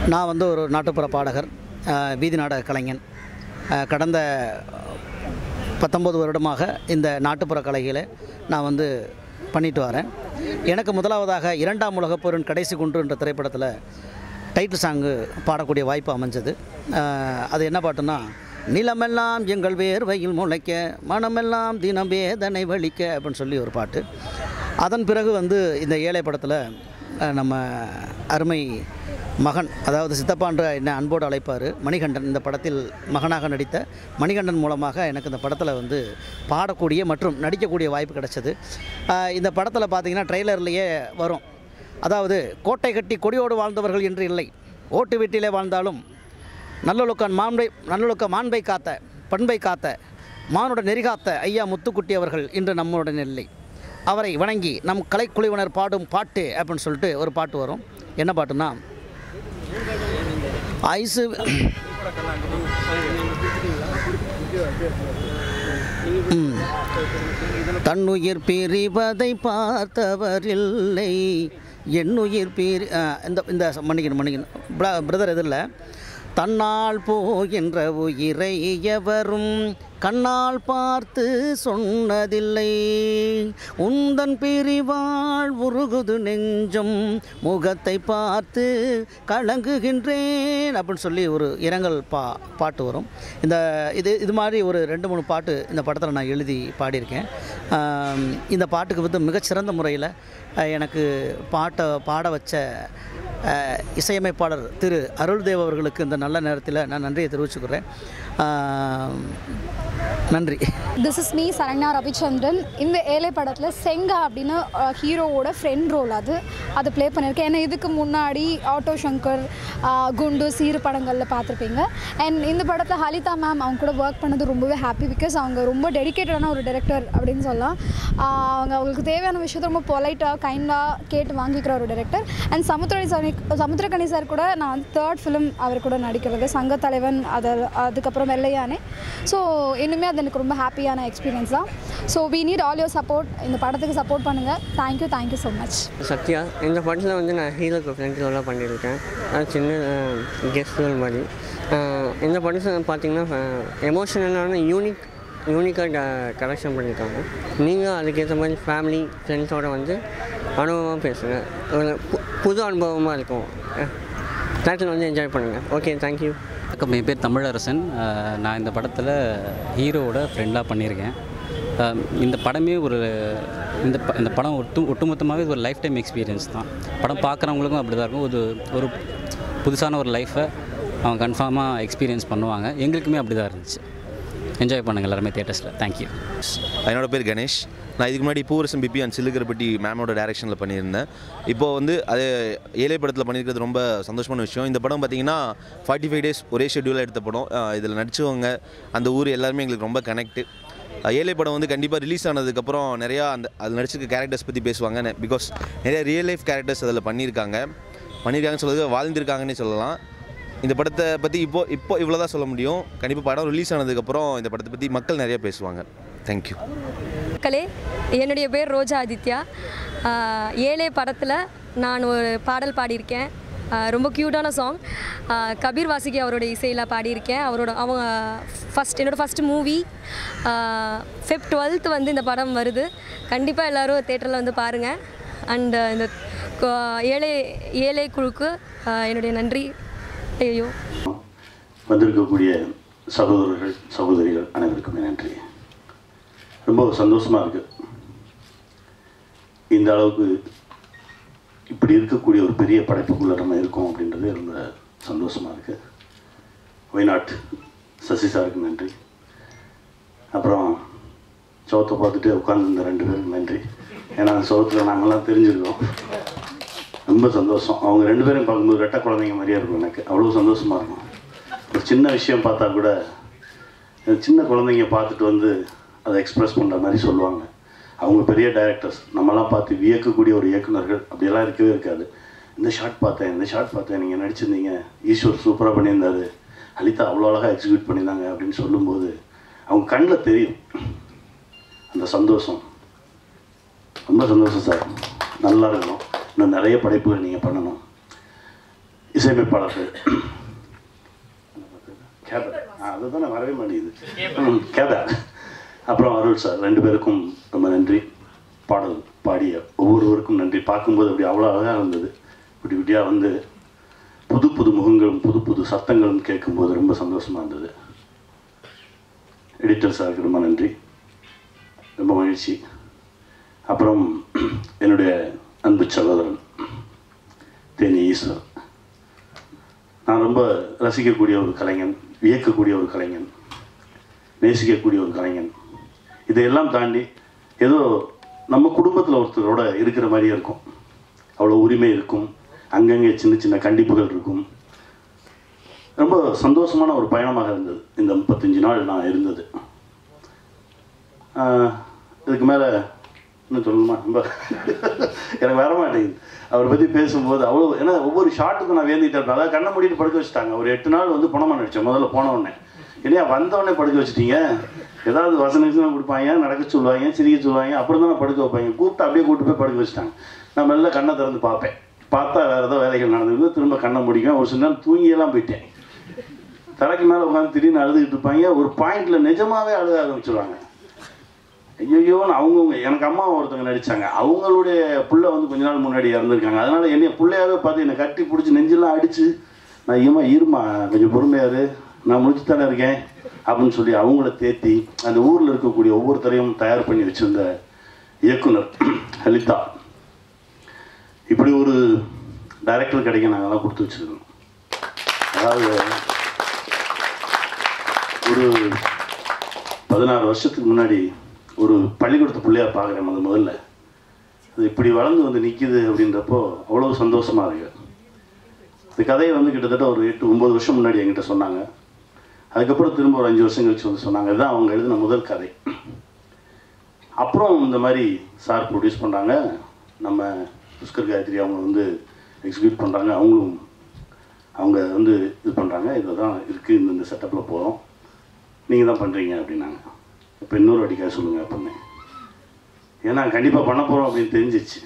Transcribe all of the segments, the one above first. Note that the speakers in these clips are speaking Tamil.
நான் வந்து ஒரு நாட்டுப்புற பாடகர் அஹ், வீதி நாடக கலைஞன் அஹ், கடந்த பத்தொம்பது வருடமாக இந்த நாட்டுப்புற கலைகளை நான் வந்து பண்ணிட்டு வரேன் எனக்கு முதலாவதாக இரண்டாம் உலகப் போரின் கடைசி குன்று என்ற திரைப்படத்தில் டைட்டில் சாங்கு பாடக்கூடிய வாய்ப்பு அமைஞ்சது அஹ், அது என்ன பாட்டுன்னா நிலமெல்லாம் எங்கள் வேர்வையில் முளைக்க மனமெல்லாம் தினம் வேதனை வலிக்க அப்படின்னு சொல்லி ஒரு பாட்டு அதன் பிறகு வந்து இந்த ஏழை படத்தில் அஹ், நம்ம அருமை மகன் அதாவது சித்தப்பான்ற என்ன அன்போடு அழைப்பார் மணிகண்டன் இந்த படத்தில் மகனாக நடித்த மணிகண்டன் மூலமாக எனக்கு இந்த படத்தில் வந்து பாடக்கூடிய மற்றும் நடிக்கக்கூடிய வாய்ப்பு கிடைச்சது ஆஹ் இந்த படத்தில் பார்த்தீங்கன்னா ட்ரெய்லர்லேயே வரும் அதாவது கோட்டை கட்டி கொடியோடு வாழ்ந்தவர்கள் என்று இல்லை ஓட்டு வீட்டிலே வாழ்ந்தாலும் நல்லொழுக்கம் மாண்பை நல்லொழுக்க மாண்பை காத்த பண்பை காத்த மானுட நெறிகாத்த ஐயா முத்துக்குட்டி அவர்கள் இன்று நம்முடன் இல்லை அவரை வணங்கி நம் கலைக்குழுவினர் பாடும் பாட்டு அப்படின்னு சொல்லிட்டு ஒரு பாட்டு வரும் என்ன பாட்டுன்னா ஐசு ம். தன்னுயிர் பிரிவதை பார்த்தவரில்லை என்னுயிர் பிரி ஆ, இந்த இந்த மன்னிக்கணும் மன்னிக்கணும் பிரதர் எதில் தன்னால் போகின்ற உயிரை எவரும் கண்ணால் பார்த்து சொன்னதில்லை உந்தன் பிரிவாள் உருகுது நெஞ்சம் முகத்தை பார்த்து கலங்குகின்றேன் அப்படின்னு சொல்லி ஒரு இரங்கல் பா பாட்டு வரும் இந்த இது இது மாதிரி ஒரு ரெண்டு மூணு பாட்டு இந்த படத்தில் நான் எழுதி பாடியிருக்கேன் ஆம், இந்த பாட்டுக்கு வந்து மிகச்சிறந்த முறையில் அஹ், எனக்கு பாட்டை பாட வச்ச அஹ், இசையமைப்பாளர் திரு அருள்தேவ் அவர்களுக்கு இந்த நல்ல நேரத்தில் நான் நன்றியை தெரிவிச்சுக்கிறேன் ஆம், நன்றி this is me Saranya Ravichandran இந்த ஏழை படத்தில் செங்கா அப்படின்னு ஹீரோவோட ஃப்ரெண்ட் ரோல் அது அது ப்ளே பண்ணியிருக்கேன் ஏன்னா இதுக்கு முன்னாடி ஆட்டோ சங்கர் அஹ், குண்டு சீரு படங்களில் பார்த்துருப்பீங்க அண்ட் இந்த படத்தில் ஹலிதா மேம் அவங்க கூட ஒர்க் பண்ணது ரொம்பவே ஹாப்பி பிகாஸ் அவங்க ரொம்ப டெடிக்கேட்டடான ஒரு டைரக்டர் அப்படின்னு சொல்லலாம் அஹ், அவங்க அவங்களுக்கு தேவையான விஷயத்த ரொம்ப பொலைட்டாக கைண்டாக கேட்டு வாங்கிக்கிற ஒரு director and Samuthirakani sir Samuthirakani sir கூட நான் வந்து தேர்ட் ஃபிலிம் அவர் கூட நடிக்கிறது சங்கத்தலைவன் அது அதுக்கப்புறம் வெள்ளையானே ஸோ இன்னுமே அது எனக்கு ரொம்ப ஹாப்பியான எக்ஸ்பீரியன்ஸ் தான் so we need all your support இந்த படத்துக்கு சப்போர்ட் பண்ணுங்கள் thank you thank you so much Sathya இந்த படத்தில் வந்து நான் ஹீரோக்கு ஃப்ரெண்ட் ரோலாக பண்ணியிருக்கேன் அது சின்ன கெஸ்ட் ரோல் மாதிரி அஹ் இந்த படத்தில் பார்த்தீங்கன்னா எமோஷனலான யூனிக் யூனிக்காக கலெக்ஷன் பண்ணியிருக்காங்க நீங்கள் அதுக்கேற்ற மாதிரி ஃபேமிலி ஃப்ரெண்ட்ஸோட வந்து அனுபவமாக பேசுங்க ஒரு பு- புது அனுபவமாக இருக்கும் தேட்டரில் வந்து என்ஜாய் பண்ணுங்கள் ஓகே தேங்க்யூ வணக்கம் என் பேர் தமிழரசன் அஹ் நான் இந்த படத்தில் ஹீரோவோட ஃப்ரெண்டாக பண்ணியிருக்கேன் அஹ் இந்த படமே ஒரு இந்த ப இந்த படம் ஒட்டு ஒட்டுமொத்தமாகவே இது ஒரு லைஃப் டைம் எக்ஸ்பீரியன்ஸ் தான் படம் பார்க்குறவங்களுக்கும் அப்படி தான் இருக்கும் ஒரு ஒரு புதுசான ஒரு லைஃப்பை அவங்க கன்ஃபார்மாக எக்ஸ்பீரியன்ஸ் பண்ணுவாங்க எங்களுக்குமே அப்படி தான் இருந்துச்சு என்ஜாய் பண்ணுங்கள் எல்லாருமே தேட்டர்ஸில் தேங்க்யூ என்னோட பேர் கணேஷ் நான் இதுக்கு முன்னாடி பூரசம் பிபி அண்ட் சிலுக்கரப்பட்டி மேமோட டேரக்ஷனில் பண்ணியிருந்தேன் இப்போ வந்து அது ஏழை படத்தில் பண்ணியிருக்கிறது ரொம்ப சந்தோஷமான விஷயம் இந்த படம் பார்த்தீங்கன்னா ஃபார்ட்டி ஃபைவ் டேஸ் ஒரே ஷெட்யூலாக எடுத்த படம் இதில் நடிச்சவங்க அந்த ஊர் எல்லாருமே எங்களுக்கு ரொம்ப கனெக்ட் ஏழை படம் வந்து கண்டிப்பாக ரிலீஸ் ஆனதுக்கப்புறம் நிறையா அந்த அதில் நடிச்சிருக்க கேரக்டர்ஸ் பற்றி பேசுவாங்க பிகாஸ் நிறைய ரியல் லைஃப் கேரக்டர்ஸ் அதில் பண்ணியிருக்காங்க பண்ணியிருக்காங்கன்னு சொல்றது வாழ்ந்திருக்காங்கன்னே சொல்லலாம் இந்த படத்தை பற்றி இப்போ இப்போ இவ்வளோ தான் சொல்ல முடியும் கண்டிப்பாக படம் ரிலீஸ் ஆனதுக்கப்புறம் இந்த படத்தை பற்றி மக்கள் நிறைய பேசுவாங்க தேங்க்யூ மக்களே என்னுடைய பேர் ரோஜா ஆதித்யா ஆஹ் ஏழே படத்தில் நான் ஒரு பாடல் பாடியிருக்கேன் ஆஹ் ரொம்ப க்யூட்டான சாங் கபீர் வாசிக்கு அவரோட இசையில் பாடியிருக்கேன் அவரோட அவங்க ஃபஸ்ட் என்னோடய ஃபஸ்ட் மூவி ஃபெப் டுவெல்த் வந்து இந்த படம் வருது கண்டிப்பாக எல்லோரும் தேட்டரில் வந்து பாருங்கள் அண்ட் இந்த கொ- ஏழை ஏழை குழுக்கு ஆஹ் என்னுடைய நன்றி ஐயோ வந்திருக்கக்கூடிய சகோதரர்கள் சகோதரிகள் அனைவருக்குமே நன்றி ரொம்ப சந்தோஷமாக இருக்குது இந்த அளவுக்கு இப்படி இருக்கக்கூடிய ஒரு பெரிய படைப்புக்குள்ளே நம்ம இருக்கோம் அப்படின்றது ரொம்ப சந்தோஷமாக இருக்குது ஒய்நாட் சசி சாருக்கு நன்றி அப்புறம் சோத்தை பார்த்துட்டு உட்காந்துருந்த ரெண்டு பேருக்கு நன்றி ஏன்னா அந்த சோத்தில் நாங்கள்லாம் தெரிஞ்சிருக்கோம் ரொம்ப சந்தோஷம் அவங்க ரெண்டு பேரும் பார்க்கும்போது ரெட்டை குழந்தைங்க மாதிரியே இருக்கும் எனக்கு அவ்வளோ சந்தோஷமாக இருக்கும் ஒரு சின்ன விஷயம் பார்த்தா கூட அஹ் சின்ன குழந்தைங்க பார்த்துட்டு வந்து அதை எக்ஸ்பிரஸ் பண்ணுற மாதிரி சொல்லுவாங்க அவங்க பெரிய டைரக்டர்ஸ் நம்மலாம் பார்த்து வியக்கக்கூடிய ஒரு இயக்குனர்கள் அப்படியெல்லாம் இருக்கவே இருக்காது இந்த ஷாட் பார்த்தேன் இந்த ஷாட் பார்த்தேன் நீங்கள் நடிச்சிருந்தீங்க ஈஸ்வர் சூப்பராக பண்ணியிருந்தாரு அலிதா அவ்வளோ அழகாக எக்ஸிக்யூட் பண்ணியிருந்தாங்க அப்படின்னு சொல்லும்போது அவங்க கண்ணில் தெரியும் அந்த சந்தோஷம் ரொம்ப சந்தோஷம் சார் நல்லா இருக்கணும் இன்னும் நிறைய படைப்புகள் நீங்கள் பண்ணணும் இசையமைப்பாளர்கள் கேபர் ஆ அதுதான் வரவே மாட்டேங்குது ம், கேபர் அப்புறம் அருள் சார் ரெண்டு பேருக்கும் ரொம்ப நன்றி பாடல் பாடிய ஒவ்வொருவருக்கும் நன்றி பார்க்கும்போது அப்படி அவ்வளோ அழகாக இருந்தது இப்படி இப்படியாக வந்து புது புது முகங்களும் புது புது சத்தங்களும் கேட்கும்போது ரொம்ப சந்தோஷமாக இருந்தது எடிட்டர் சாருக்கு ரொம்ப நன்றி ரொம்ப மகிழ்ச்சி அப்புறம் என்னுடைய அன்பு சகோதரன் தேனி ஈஸ்வர் நான் ரொம்ப ரசிக்கக்கூடிய ஒரு கலைஞன் வியக்கக்கூடிய ஒரு கலைஞன் நேசிக்கக்கூடிய ஒரு கலைஞன் இதையெல்லாம் தாண்டி ஏதோ நம்ம குடும்பத்தில் ஒருத்தரோட இருக்கிற மாதிரியே இருக்கும் அவ்வளோ உரிமை இருக்கும் அங்கங்கே சின்ன சின்ன கண்டிப்புகள் இருக்கும் ரொம்ப சந்தோஷமான ஒரு பயணமாக இருந்தது இந்த முப்பத்தஞ்சு நாள் நான் இருந்தது ஆஹ், இதுக்கு மேலே இன்னும் சொல்லணுமா ரொம்ப எனக்கு வர மாட்டேங்குது அவரை பற்றி பேசும்போது அவ்வளோ ஏன்னா ஒவ்வொரு ஷாட்டுக்கும் நான் வேந்திட்டு இருப்பேன் அதாவது கண்ணை மூடிட்டு படுக்க வச்சுட்டாங்க ஒரு எட்டு நாள் வந்து பணமாக நடித்தேன் முதல்ல போன உடனே இல்லையா வந்த உடனே படுக்க வச்சுட்டீங்க ஏதாவது வசன வசனம் கொடுப்பாங்க நடக்க சொல்லுவாங்க சிரிக்க சொல்லுவாங்க அப்புறம் தான் படுக்க வைப்பாங்க கூப்பிட்டு அப்படியே கூப்பிட்டு போய் படுக்க வச்சுட்டாங்க நான் மெல்ல கண்ணை திறந்து பார்ப்பேன் பார்த்தா வேறு ஏதோ வேலைகள் நடந்தது திரும்ப கண்ணை முடிக்கும் ஒரு சில நேரம் தூங்கியெல்லாம் போயிட்டேன் தலைக்கு மேலே உட்காந்து திடீர்னு அழுதுகிட்டு இருப்பாங்க ஒரு பாயிண்ட்ல நிஜமாவே அழுக ஆரம்பிச்சிருவாங்க ஐயோன்னு அவங்கவுங்க எனக்கு அம்மா ஒருத்தவங்க நடிச்சாங்க அவங்களுடைய புள்ள வந்து கொஞ்ச நாள் முன்னாடி இறந்துருக்காங்க அதனால என்னைய பிள்ளையாவே பார்த்து என்னை கட்டி பிடிச்சி நெஞ்செல்லாம் அடிச்சு நான் ஏமா இருமா கொஞ்சம் பொறுமையாரு நான் முடிச்சு தானே இருக்கேன் அப்படின்னு சொல்லி அவங்கள தேத்தி அந்த ஊரில் இருக்கக்கூடிய ஒவ்வொருத்தரையும் தயார் பண்ணி வச்சிருந்த இயக்குனர் லலிதா இப்படி ஒரு டைரக்டர் கிடைக்க நாங்கள்லாம் கொடுத்து வச்சிருக்கோம் அதாவது ஒரு பதினாறு வருஷத்துக்கு முன்னாடி ஒரு பள்ளிக்கூடத்து பிள்ளையா பார்க்குறேன் முதல் முதல்ல அது இப்படி வளர்ந்து வந்து நிற்கிது அப்படின்றப்போ அவ்வளோ சந்தோஷமா இருக்கு இந்த கதையை வந்து கிட்டத்தட்ட ஒரு எட்டு ஒம்பது வருஷம் முன்னாடி என்கிட்ட சொன்னாங்க அதுக்கப்புறம் திரும்ப ஒரு அஞ்சு வருஷம் கழிச்சு வந்து சொன்னாங்க இதுதான் அவங்க எழுதின முதல் கதை அப்புறம் இந்த மாதிரி சார் ப்ரொடியூஸ் பண்ணுறாங்க நம்ம புஷ்கர் காயத்ரி அவங்க வந்து எக்ஸிக்யூட் பண்ணுறாங்க அவங்களும் அவங்க வந்து இது பண்ணுறாங்க இதில் தான் இருக்குது இந்த இந்த செட்டப்பில் போகிறோம் நீங்கள் தான் பண்ணுறீங்க அப்படின்னாங்க இப்போ இன்னொரு அடிக்காக சொல்லுங்கள் அப்படின்னு ஏன்னா கண்டிப்பாக பண்ண போகிறோம் அப்படின்னு தெரிஞ்சிச்சு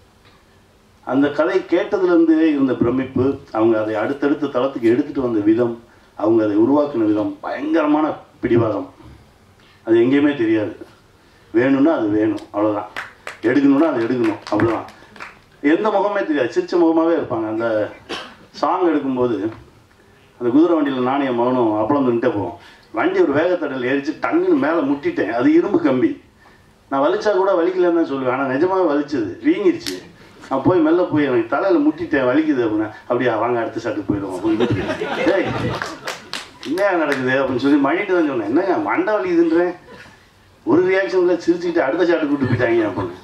அந்த கதை கேட்டதுலேருந்து இருந்த பிரமிப்பு அவங்க அதை அடுத்தடுத்த தளத்துக்கு எடுத்துகிட்டு வந்த விதம் அவங்க அதை உருவாக்கின விதம் பயங்கரமான பிடிவாதம் அது எங்கேயுமே தெரியாது வேணும்னா அது வேணும் அவ்வளோதான் எடுக்கணும்னா அது எடுக்கணும் அவ்வளோதான் எந்த முகமே தெரியாது சிரிச்ச முகமாகவே இருப்பாங்க அந்த சாங் எடுக்கும்போது அந்த குதிரை வண்டியில் நானும் என் மகனும் அப்பளம் நின்றுட்டே போவோம் வண்டி ஒரு வேகத்தடையில் ஏறிச்சு டங்குன்னு மேலே முட்டிட்டேன் அது இரும்பு கம்பி நான் வலிச்சா கூட வலிக்கலன்னு தான் சொல்லுவேன் ஆனால் நிஜமாவே வலிச்சது வீங்கிருச்சு நான் போய் மெல்ல போய் எனக்கு தலையில் முட்டிட்டேன் வலிக்குது அப்படின்னா அப்படியா வாங்க அடுத்த சாட்டுக்கு போயிடுவோம் அப்படின்னு டேய் என்ன நடக்குது அப்படின்னு சொல்லி மணிட்டு தான் சொன்னேன் என்னங்க மண்டை வலிக்குதுன்றேன் ஒரு ரியாக்ஷனில் சிரிச்சுக்கிட்டு அடுத்த சாட்டு கூட்டு போயிட்டாங்க அப்படின்னு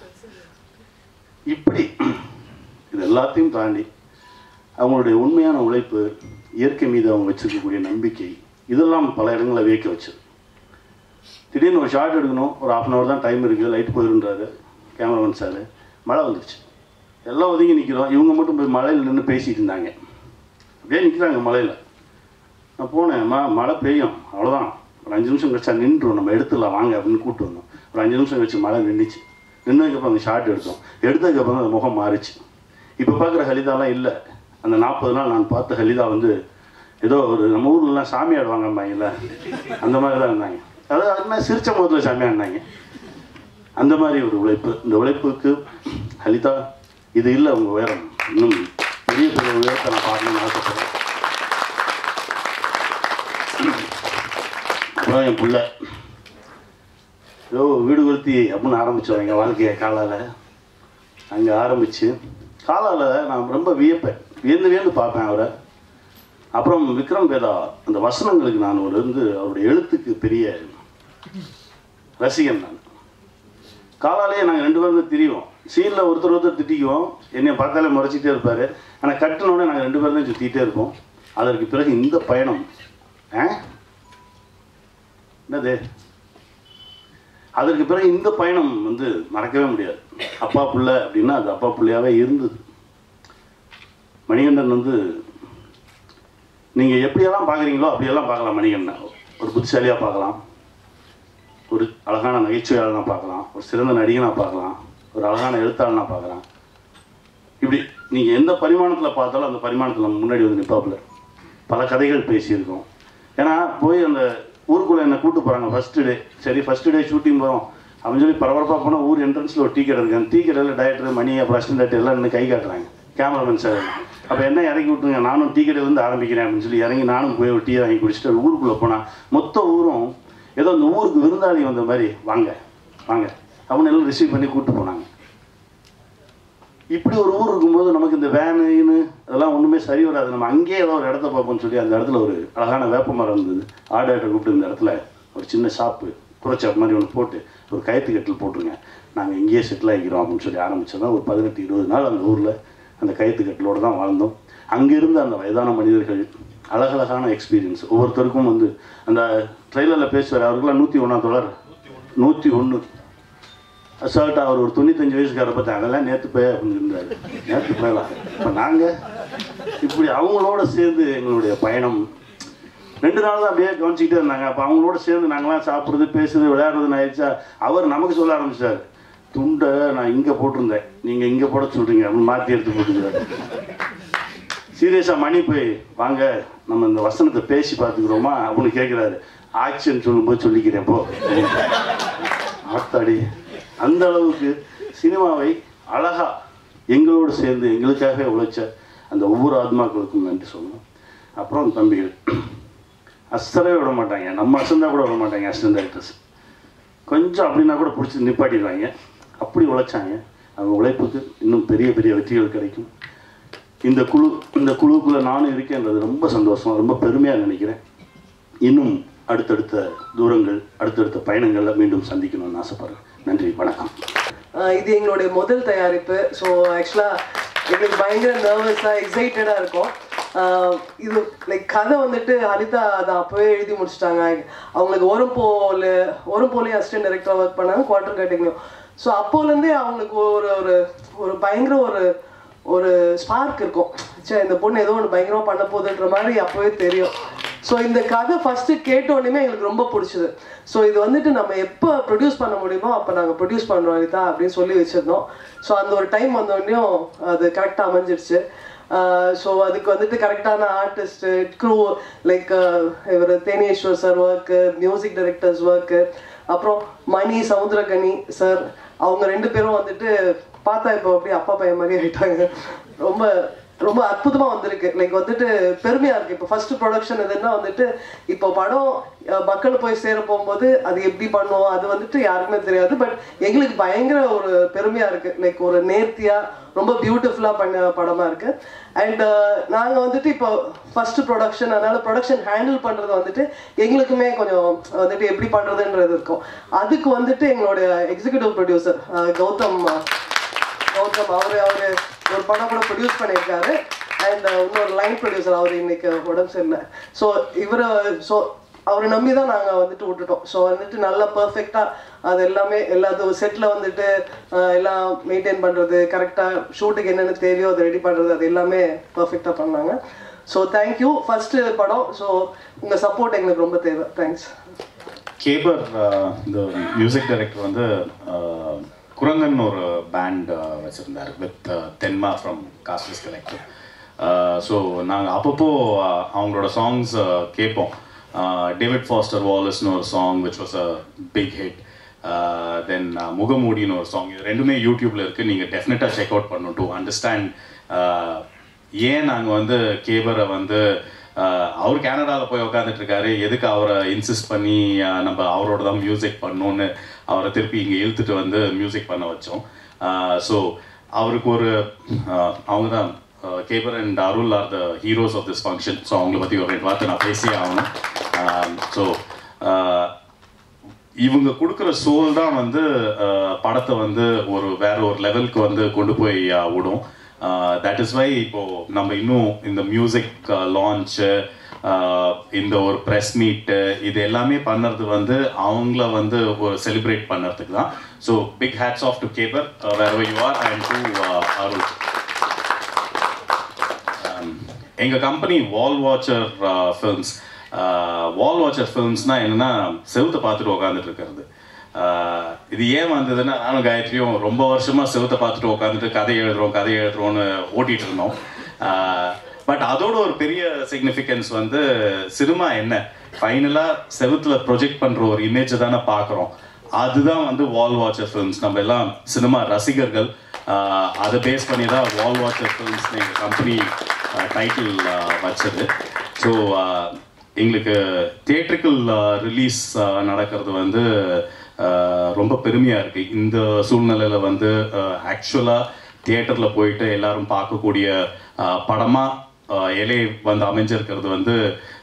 இப்படி இது எல்லாத்தையும் தாண்டி அவங்களுடைய உண்மையான உழைப்பு இயற்கை மீது அவங்க வச்சிருக்கக்கூடிய நம்பிக்கை இதெல்லாம் பல இடங்களை வியக்க வச்சது திடீர்னு ஒரு ஷார்ட் எடுக்கணும் ஒரு half அன் ஹவர் தான் டைம் இருக்குது லைட் போயிருன்றாரு கேமராமேன் சார் மழை வந்துருச்சு எல்லாம் ஒதுங்கி நிற்கிறோம் இவங்க மட்டும் போய் மழையில் நின்று பேசிட்டு இருந்தாங்க அப்படியே நிற்கிறாங்க மழையில் நான் போனேன் மா மழை பெய்யும் அவ்வளோதான் ஒரு அஞ்சு நிமிஷம் கழிச்சா நின்றுடும் நம்ம எடுத்துடலாம் வாங்க அப்படின்னு கூப்பிட்டு வந்தோம் ஒரு அஞ்சு நிமிஷம் கழிச்சு மழை நின்றுச்சு நின்னதுக்கப்புறம் அந்த ஷார்ட் எடுத்தோம் எடுத்ததுக்கப்புறம் அந்த முகம் மாறிச்சு இப்போ பார்க்குற ஹலிதாலாம் இல்லை அந்த நாற்பது நாள் நான் பார்த்த ஹலிதா வந்து ஏதோ ஒரு நம்ம ஊர்லலாம் சாமி ஆடுவாங்கம்பாங்கல்ல அந்த மாதிரி தான் இருந்தாங்க அதாவது அது மாதிரி சிரிச்ச முகத்தில் சாமி ஆடினாங்க அந்த மாதிரி ஒரு உழைப்பு இந்த உழைப்புக்கு ஹலிதா இது இல்லை உங்கள் உயரம் இன்னும் பெரிய பெரிய உயரத்தை நான் பார்க்கணும்னு ஆசைப்படுறேன் அப்புறம் என் பிள்ளை ஏதோ வீடு கொளுத்தி அப்படின்னு ஆரம்பித்தோம் எங்கள் வாழ்க்கையை காலால் அங்கே ஆரம்பித்து காலால் நான் ரொம்ப வியப்பேன் வியந்து வியந்து பார்ப்பேன் அவரை அப்புறம் விக்ரம் வேதா அந்த வசனங்களுக்கு நான் ஒரு இருந்து அவருடைய எழுத்துக்கு பெரிய ரசிகன் நான் காலாலேயே நாங்கள் ரெண்டு பேரும் திரிவோம் சீனில் ஒருத்தர் ஒருத்தர் திட்டிக்குவோம் என்னை பார்த்தாலே முறைச்சிட்டே இருப்பார் ஆனால் கட்டினோடனே நாங்கள் ரெண்டு பேரும் தான் சுற்றிட்டே இருப்போம் அதற்கு பிறகு இந்த பயணம் ஆ என்னது அதற்கு பிறகு இந்த பயணம் வந்து மறக்கவே முடியாது அப்பா புள்ள அப்படின்னா அது அப்பா புள்ளையாவே இருந்தது மணிகண்டன் வந்து நீங்கள் எப்படியெல்லாம் பார்க்குறீங்களோ அப்படியெல்லாம் பார்க்கலாம் மணிகண்டன் ஒரு புத்திசாலியாக பார்க்கலாம் ஒரு அழகான நகைச்சுவையாளனாக பார்க்கலாம் ஒரு சிறந்த நடிகனாக பார்க்கலாம் ஒரு அழகான எழுத்தாளனாக பார்க்கலாம் இப்படி நீங்கள் எந்த பரிமாணத்தில் பார்த்தாலும் அந்த பரிமாணத்தில் நம்ம முன்னாடி வந்து நிற்பாப்புல பல கதைகள் பேசியிருக்கோம் ஏன்னா போய் அந்த ஊருக்குள்ளே என்னை கூட்டு போகிறாங்க ஃபஸ்ட்டு டே சரி ஃபஸ்ட்டு டே ஷூட்டிங் போகிறோம் அப்படின்னு சொல்லி பரபரப்பாக போனால் ஊர் என்ட்ரன்ஸில் ஒரு டீ கடை இருக்கு அந்த டீ கடையில் டைரக்டர் மணி அப்புறம் அசிஸ்டன்ட் டைரக்டர் எல்லாம் நின்று கை காட்டுறாங்க கேமராமேன் சார் அப்போ என்ன இறக்கி விட்டுருங்க நானும் டீ கடையிலேருந்து ஆரம்பிக்கிறேன் அப்படின்னு சொல்லி இறங்கி நானும் போய் ஒரு டீ வாங்கி குடிச்சிட்டு ஒரு ஊருக்குள்ளே போனால் மொத்த ஊரும் ஏதோ அந்த ஊருக்கு விருந்தாளி வந்த மாதிரி வாங்க வாங்க அப்படின்னு எல்லாம் ரிசீவ் பண்ணி கூப்பிட்டு போனாங்க இப்படி ஒரு ஊர் இருக்கும்போது நமக்கு இந்த வேனுன்னு அதெல்லாம் ஒன்றுமே சரி வராது நம்ம அங்கேயே ஏதோ ஒரு இடத்த பார்ப்போம்னு சொல்லி அந்த இடத்துல ஒரு அழகான வேப்ப மரம் இருந்தது ஆர்டர்கிட்ட கூப்பிட்டு இந்த இடத்துல ஒரு சின்ன ஷாப்பு குறைச்சாப் மாதிரி ஒன்று போட்டு ஒரு கயத்து கட்டில் போட்டுருங்க நாங்கள் இங்கேயே செட்டில் ஆகிக்கிறோம் அப்படின்னு சொல்லி ஆரம்பிச்சோன்னா ஒரு பதினெட்டு இருபது நாள் அந்த ஊரில் அந்த கயத்து கட்டிலோடு தான் வாழ்ந்தோம் அங்கிருந்த அந்த வயதான மனிதர்கள் அழகழகான எக்ஸ்பீரியன்ஸ் ஒவ்வொருத்தருக்கும் வந்து அந்த ட்ரெயிலரில் பேசுவார் அவருக்கெல்லாம் நூற்றி ஒன்றா தொடர் நூற்றி ஒன்று அசால்ட்டாக அவர் ஒரு தொண்ணூத்தஞ்சு வயசுக்கார பார்த்தா அதெல்லாம் நேற்று போய் அப்படின்னு இருந்தார் நேற்று போயலாம் இப்போ நாங்கள் இப்படி அவங்களோட சேர்ந்து எங்களுடைய பயணம் ரெண்டு நாள் தான் அப்படியே கவனிச்சிக்கிட்டே இருந்தாங்க அப்போ அவங்களோட சேர்ந்து நாங்களாம் சாப்பிட்றது பேசுறது விளையாடுறதுன்னு ஆயிடுச்சா அவர் நமக்கு சொல்ல ஆரம்பிச்சார் துண்டை நான் இங்கே போட்டிருந்தேன் நீங்கள் இங்கே போட சொல்கிறீங்க அப்படின்னு மாற்றி எடுத்து போட்டுக்கிறாரு சீரியஸாக மணி போய் வாங்க நம்ம இந்த வசனத்தை பேசி பார்த்துக்கிறோமா அப்படின்னு கேட்குறாரு ஆக்ஷன் சொல்லும்போது சொல்லிக்கிறேன் போ ஆத்தாடி அந்த அளவுக்கு சினிமாவை அழகா எங்களோடு சேர்ந்து எங்களுக்காக உழைச்ச அந்த ஒவ்வொரு ஆத்மாக்களுக்கும் நன்றி சொல்லணும் அப்புறம் தம்பிகள் அசரவே விட மாட்டாங்க நம்ம அசந்தா கூட விட மாட்டாங்க அசிஸ்டன்ட் டைரக்டர்ஸ் கொஞ்சம் அப்படின்னா கூட பிடிச்சி நிப்பாட்டிடுவாங்க அப்படி உழைச்சாங்க அவங்க உழைப்புக்கு இன்னும் பெரிய பெரிய வெற்றிகள் கிடைக்கும் இந்த குழு இந்த குழுவுக்குள்ளே நானும் இருக்கேன்றது ரொம்ப சந்தோஷம் ரொம்ப பெருமையாக நினைக்கிறேன் இன்னும் அடுத்தடுத்த தூரங்கள் அடுத்தடுத்த பயணங்களில் மீண்டும் சந்திக்கணும்னு ஆசைப்படுறேன் நன்றி வணக்கம் ஆஹ் இது எங்களுடைய முதல் தயாரிப்பு ஸோ ஆக்சுவலாக எங்களுக்கு பயங்கர நர்வஸாக எக்ஸைட்டடாக இருக்கும் ஆஹ் இது லைக் கதை வந்துட்டு ஹரிதா அதை அப்போவே எழுதி முடிச்சிட்டாங்க அவங்களுக்கு ஒரு போல் ஒரு போலே அசிஸ்டன்ட் டைரக்டராக ஒர்க் பண்ணாங்க குவார்டர் கட்டிங்லையும் ஸோ அப்போலேருந்தே அவங்களுக்கு ஒரு ஒரு ஒரு பயங்கர ஒரு ஒரு ஸ்பார்க் இருக்கும் சே இந்த பொண்ணு ஏதோ ஒன்று பயங்கரமாக பண்ண போகுதுன்ற மாதிரி அப்போவே தெரியும் ஸோ இந்த கதை ஃபஸ்ட்டு கேட்ட உடனே எங்களுக்கு ரொம்ப பிடிச்சது ஸோ இது வந்துட்டு நம்ம எப்போ ப்ரொடியூஸ் பண்ண முடியுமோ அப்போ நாங்கள் ப்ரொடியூஸ் பண்ணுறோம் இதா அப்படின்னு சொல்லி வச்சுருந்தோம் ஸோ அந்த ஒரு டைம் வந்தோடனையும் அது கரெக்டாக அமைஞ்சிருச்சு ஸோ அதுக்கு வந்துட்டு கரெக்டான ஆர்டிஸ்ட்டு க்ரூ லைக் இவர் Theneshwar sir work music directors work அப்புறம் மணி சமுத்திரகனி சார் அவங்க ரெண்டு பேரும் வந்துட்டு பார்த்தா இப்போ அப்படியே அப்பா பையன் மாதிரி ஆயிட்டாங்க ரொம்ப ரொம்ப அற்புதமா வந்திருக்கு லைக் வந்துட்டு பெருமையா இருக்கு இப்போ ஃபர்ஸ்ட் ப்ரொடக்ஷன் எதுன்னா வந்துட்டு இப்போ படம் அஹ், மக்கள் போய் சேர போகும்போது அது எப்படி பண்ணுவோம் அது வந்துட்டு யாருக்குமே தெரியாது பட் எங்களுக்கு பயங்கர ஒரு பெருமையா இருக்கு லைக் ஒரு நேர்த்தியா ரொம்ப பியூட்டிஃபுல்லா பண்ண படமா இருக்கு அண்ட் நாங்க வந்துட்டு இப்போ ஃபர்ஸ்ட் ப்ரொடக்ஷன் அதனால ப்ரொடக்ஷன் ஹேண்டில் பண்றது வந்துட்டு எங்களுக்குமே கொஞ்சம் வந்துட்டு எப்படி பண்றதுன்றது இருக்கும் அதுக்கு வந்துட்டு எங்களுடைய executive producer Gautham uh, Gautham அவரு அவரு ஒரு படம் கூட ப்ரொடியூஸ் பண்ணியிருக்காரு அண்ட் இன்னொரு லைன் ப்ரொடியூசர் அவர் இன்னைக்கு உடம்பு சரியில்லை ஸோ இவரை ஸோ அவரை நம்பி தான் நாங்கள் வந்துட்டு விட்டுட்டோம் ஸோ வந்துட்டு நல்லா பர்ஃபெக்டாக அது எல்லாமே எல்லாத்தும் செட்டில் வந்துட்டு ஆஹ், எல்லாம் மெயின்டைன் பண்ணுறது கரெக்டாக ஷூட்டுக்கு என்னென்ன தேவையோ அதை ரெடி பண்ணுறது அது எல்லாமே பர்ஃபெக்டாக பண்ணாங்க ஸோ தேங்க்யூ ஃபஸ்ட்டு படம் ஸோ உங்கள் சப்போர்ட் எங்களுக்கு ரொம்ப தேவை தேங்க்ஸ் கேபர் அஹ், இந்த மியூசிக் டைரக்டர் வந்து அஹ், குரங்கன் ஒரு பேண்ட் வச்சுருந்தார் with Thenma from Casteless Collective so நாங்கள் அப்பப்போ அஹ், அவங்களோட சாங்ஸ் கேட்போம் டேவிட் ஃபாஸ்டர் வாலஸ்னு ஒரு song which was a big hit then முகமூடின்னு ஒரு சாங் இது ரெண்டுமே யூடியூப்ல இருக்கு நீங்கள் டெஃபினட்டாக செக் அவுட் பண்ணணும் டு அண்டர்ஸ்டாண்ட் ஏன் நாங்கள் வந்து கேபரை வந்து ஆஹ் அவர் கனடாவில் போய் உட்காந்துட்டு இருக்காரு எதுக்கு அவரை இன்சிஸ்ட் பண்ணி ஆஹ் நம்ம அவரோட தான் மியூசிக் பண்ணணும்னு அவரை திருப்பி இங்கே இழுத்துட்டு வந்து மியூசிக் பண்ண வச்சோம் ஸோ அவருக்கு ஒரு ஆஹ் அவங்க தான் Gaber and Arul are the heroes of this function so அவங்கள பற்றி ஒரு ரெண்டு வார்த்தை நான் பேசியே ஆகணும் ஸோ இவங்க கொடுக்குற சோல் தான் வந்து அஹ், படத்தை வந்து ஒரு வேற ஒரு லெவலுக்கு வந்து கொண்டு போய் அஹ், விடும் தட் இஸ் வை இப்போ நம்ம இன்னும் இந்த மியூசிக் லான்ச்சு இந்த ஒரு ப்ரெஸ் மீட்டு இது எல்லாமே பண்ணுறது வந்து அவங்கள வந்து ஒரு செலிப்ரேட் பண்ணுறதுக்கு தான் so big hats off to Gaber where you are and to Arul எங்க company Wall Watcher Films Wall Watcher ஃபில்ம்ஸ்னா என்னன்னா செவுத்தை பார்த்துட்டு உட்காந்துட்டு இருக்கிறது ஆஹ் இது ஏன் வந்ததுன்னா நானும் காயத்ரியும் ரொம்ப வருஷமா செவுத்தை பார்த்துட்டு உட்காந்துட்டு கதை எழுதுறோம் கதை எழுதுறோம்னு ஓட்டிட்டு இருந்தோம் பட் அதோட ஒரு பெரிய சிக்னிஃபிகன்ஸ் வந்து சினிமா என்ன ஃபைனலா செவுத்துல ப்ரொஜெக்ட் பண்ற ஒரு இமேஜை தானே பார்க்குறோம் அதுதான் வந்து வால் வாட்சர் ஃபிலிம்ஸ் நம்ம எல்லாம் சினிமா ரசிகர்கள் ஆஹ் அதை பேஸ் பண்ணி தான் வால் வாட்சர் ஃபிலிம்ஸ் எங்கள் கம்பெனி டைட்டில் வச்சது ஸோ எங்களுக்கு தியேட்ரிக்கல் ரிலீஸ் நடக்கிறது வந்து ஆஹ் ரொம்ப பெருமையாக இருக்குது இந்த சூழ்நிலையில் வந்து ஆக்சுவலாக தியேட்டரில் போயிட்டு எல்லாரும் பார்க்கக்கூடிய படமாக எலே வந்து அமைஞ்சிருக்கிறது வந்து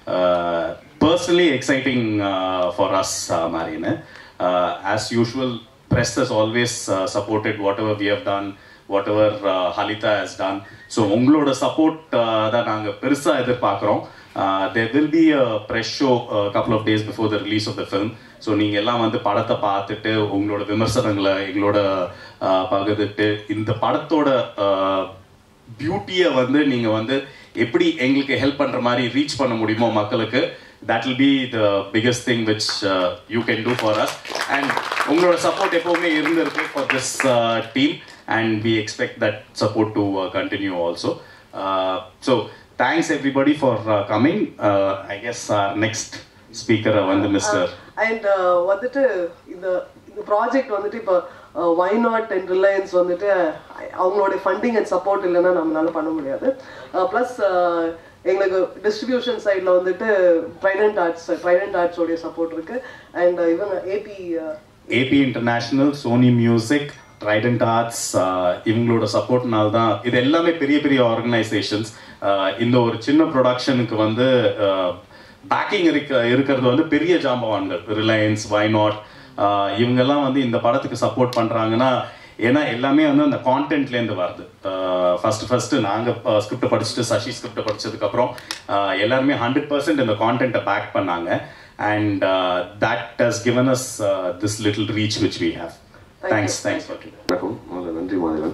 பர்சனலி எக்ஸைட்டிங் ஃபார் அஸ் மாதிரின்னு as usual press has always uh, supported whatever we have done whatever uh, Halita has done so உங்களோட சப்போர்ட் தான் நாங்கள் பெருசாக எதிர்பார்க்குறோம் there will be a fresh show couple of days before the release of the film so நீங்கள் எல்லாம் வந்து படத்தை பார்த்துட்டு உங்களோட விமர்சனங்களை எங்களோட uh, பகிர்ந்துட்டு இந்த படத்தோட பியூட்டியை வந்து நீங்கள் வந்து எப்படி எங்களுக்கு ஹெல்ப் பண்ணுற மாதிரி ரீச் பண்ண முடியுமோ மக்களுக்கு that will be the biggest thing which uh, you can do for us and உங்களோட சப்போர்ட் எப்பவுமே இருந்திருக்கு for this uh, team and we expect that support to uh, continue also uh, so thanks everybody for uh, coming uh, I guess our next speaker uh, வந்து மிஸ்டர் அண்ட் வந்துட்டு இந்த இந்த ப்ராஜெக்ட் வந்துட்டு இப்போ வை நாட் அண்ட் ரிலையன்ஸ் வந்துட்டு அஹ், அவங்களுடைய ஃபண்டிங் அண்ட் சப்போர்ட் இல்லைன்னா நம்மளால பண்ண முடியாது ப்ளஸ் எங்களுக்கு டிஸ்ட்ரிபியூஷன் சைடில் வந்துட்டு ட்ரைடன்ட் ஆர்ட்ஸ் ட்ரைடன்ட் ஆர்ட்ஸோடைய சப்போர்ட் இருக்கு அண்ட் இவங்க AB AB International Sony Music Trident Arts இவங்களோட சப்போர்ட்னால தான் இது எல்லாமே பெரிய பெரிய ஆர்கனைசேஷன்ஸ் இந்த ஒரு சின்ன ப்ரொடக்ஷனுக்கு வந்து பேக்கிங் இருக்க இருக்கிறது வந்து பெரிய ஜாம்பவான்கள் ரிலையன்ஸ் வைநாட் இவங்கெல்லாம் வந்து இந்த படத்துக்கு சப்போர்ட் பண்ணுறாங்கன்னா ஏன்னா எல்லாமே வந்து அந்த கான்டென்ட்லேருந்து வருது ஃபர்ஸ்ட் ஃபர்ஸ்ட் நாங்கள் ஸ்கிரிப்ட் படிச்சுட்டு சசி ஸ்கிரிப்ட் படிச்சதுக்கப்புறம் எல்லாருமே ஹண்ட்ரட் பர்சன்ட் இந்த கான்டென்ட்டை பேக் பண்ணாங்க and that has given us this little reach which we have thanks thanks for வணக்கம் முதல்ல நன்றி மாதவன்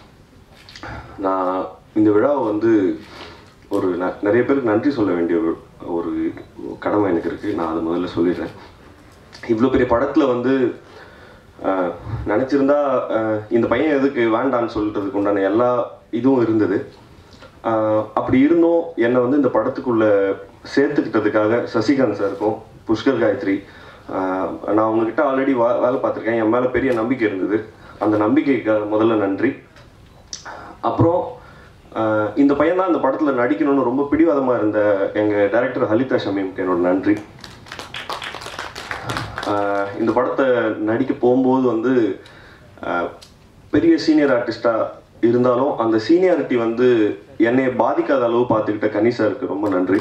நான் இந்த விழாவை வந்து ஒரு ந- நிறைய பேருக்கு நன்றி சொல்ல வேண்டிய ஒரு ஒரு கடமை எனக்கு இருக்குது நான் அதை முதல்ல சொல்லிடுறேன் இவ்வளோ பெரிய படத்தில் வந்து ஆஹ், நினைச்சிருந்தா ஆஹ், இந்த பையன் எதுக்கு வேண்டான்னு சொல்றதுக்கு உண்டான எல்லா இதுவும் இருந்தது ஆஹ், அப்படி இருந்தும் என்னை வந்து இந்த படத்துக்குள்ள சேர்த்துக்கிட்டதுக்காக சசிகாந்த் சாருக்கும் புஷ்கர் காயத்ரி ஆஹ், நான் உங்ககிட்ட ஆல்ரெடி வேலை பார்த்துருக்கேன் என் மேலே பெரிய நம்பிக்கை இருந்தது அந்த நம்பிக்கைக்காக முதல்ல நன்றி அப்புறம் ஆஹ், இந்த பையன் தான் இந்த படத்தில் நடிக்கணும்னு ரொம்ப பிடிவாதமாக இருந்த எங்கள் டைரக்டர் ஹலிதா ஷமீம்க்கு என்னோட நன்றி ஆஹ், இந்த படத்தை நடிக்க போகும்போது வந்து ஆஹ், பெரிய சீனியர் ஆர்டிஸ்டாக இருந்தாலும் அந்த சீனியாரிட்டி வந்து என்னை பாதிக்காத அளவு பார்த்துக்கிட்ட கனிசாருக்கு ரொம்ப நன்றி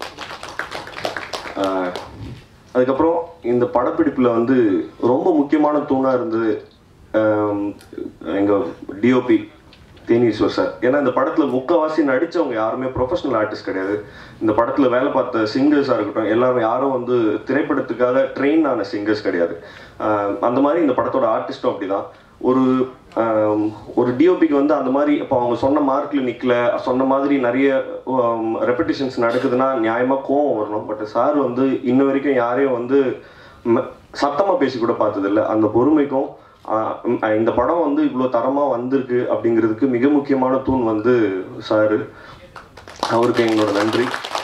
ஆஹ், அதுக்கப்புறம் இந்த படப்பிடிப்பில் வந்து ரொம்ப முக்கியமான தூணாக இருந்தது எங்கள் டிஓபி தேனீஸ்வர் சார் ஏன்னா இந்த படத்தில் முக்கவாசி நடித்தவங்க யாருமே ப்ரொஃபஷனல் ஆர்டிஸ்ட் கிடையாது இந்த படத்தில் வேலை பார்த்த சிங்கர்ஸாக இருக்கட்டும் எல்லாரும் யாரும் வந்து திரைப்படத்துக்காக ட்ரெயின் ஆன சிங்கர்ஸ் கிடையாது ஆஹ் அந்த மாதிரி இந்த படத்தோட ஆர்டிஸ்ட்டும் அப்படிதான் ஒரு ஆம், ஒரு டிஓபிக்கு வந்து அந்த மாதிரி இப்போ அவங்க சொன்ன மார்க்கில் நிற்கல சொன்ன மாதிரி நிறைய ரெப்படிஷன்ஸ் நடக்குதுன்னா நியாயமாக கோவம் வரணும் பட் சார் வந்து இன்ன வரைக்கும் யாரையும் வந்து ம- சத்தமா பேசி கூட பார்த்ததில்ல அந்த பொறுமைக்கும் ஆஹ் உம் இந்த படம் வந்து இவ்வளோ தரமாக வந்திருக்கு அப்படிங்கிறதுக்கு மிக முக்கியமான தூண் வந்து சாரு அவருக்கு எங்களோட நன்றி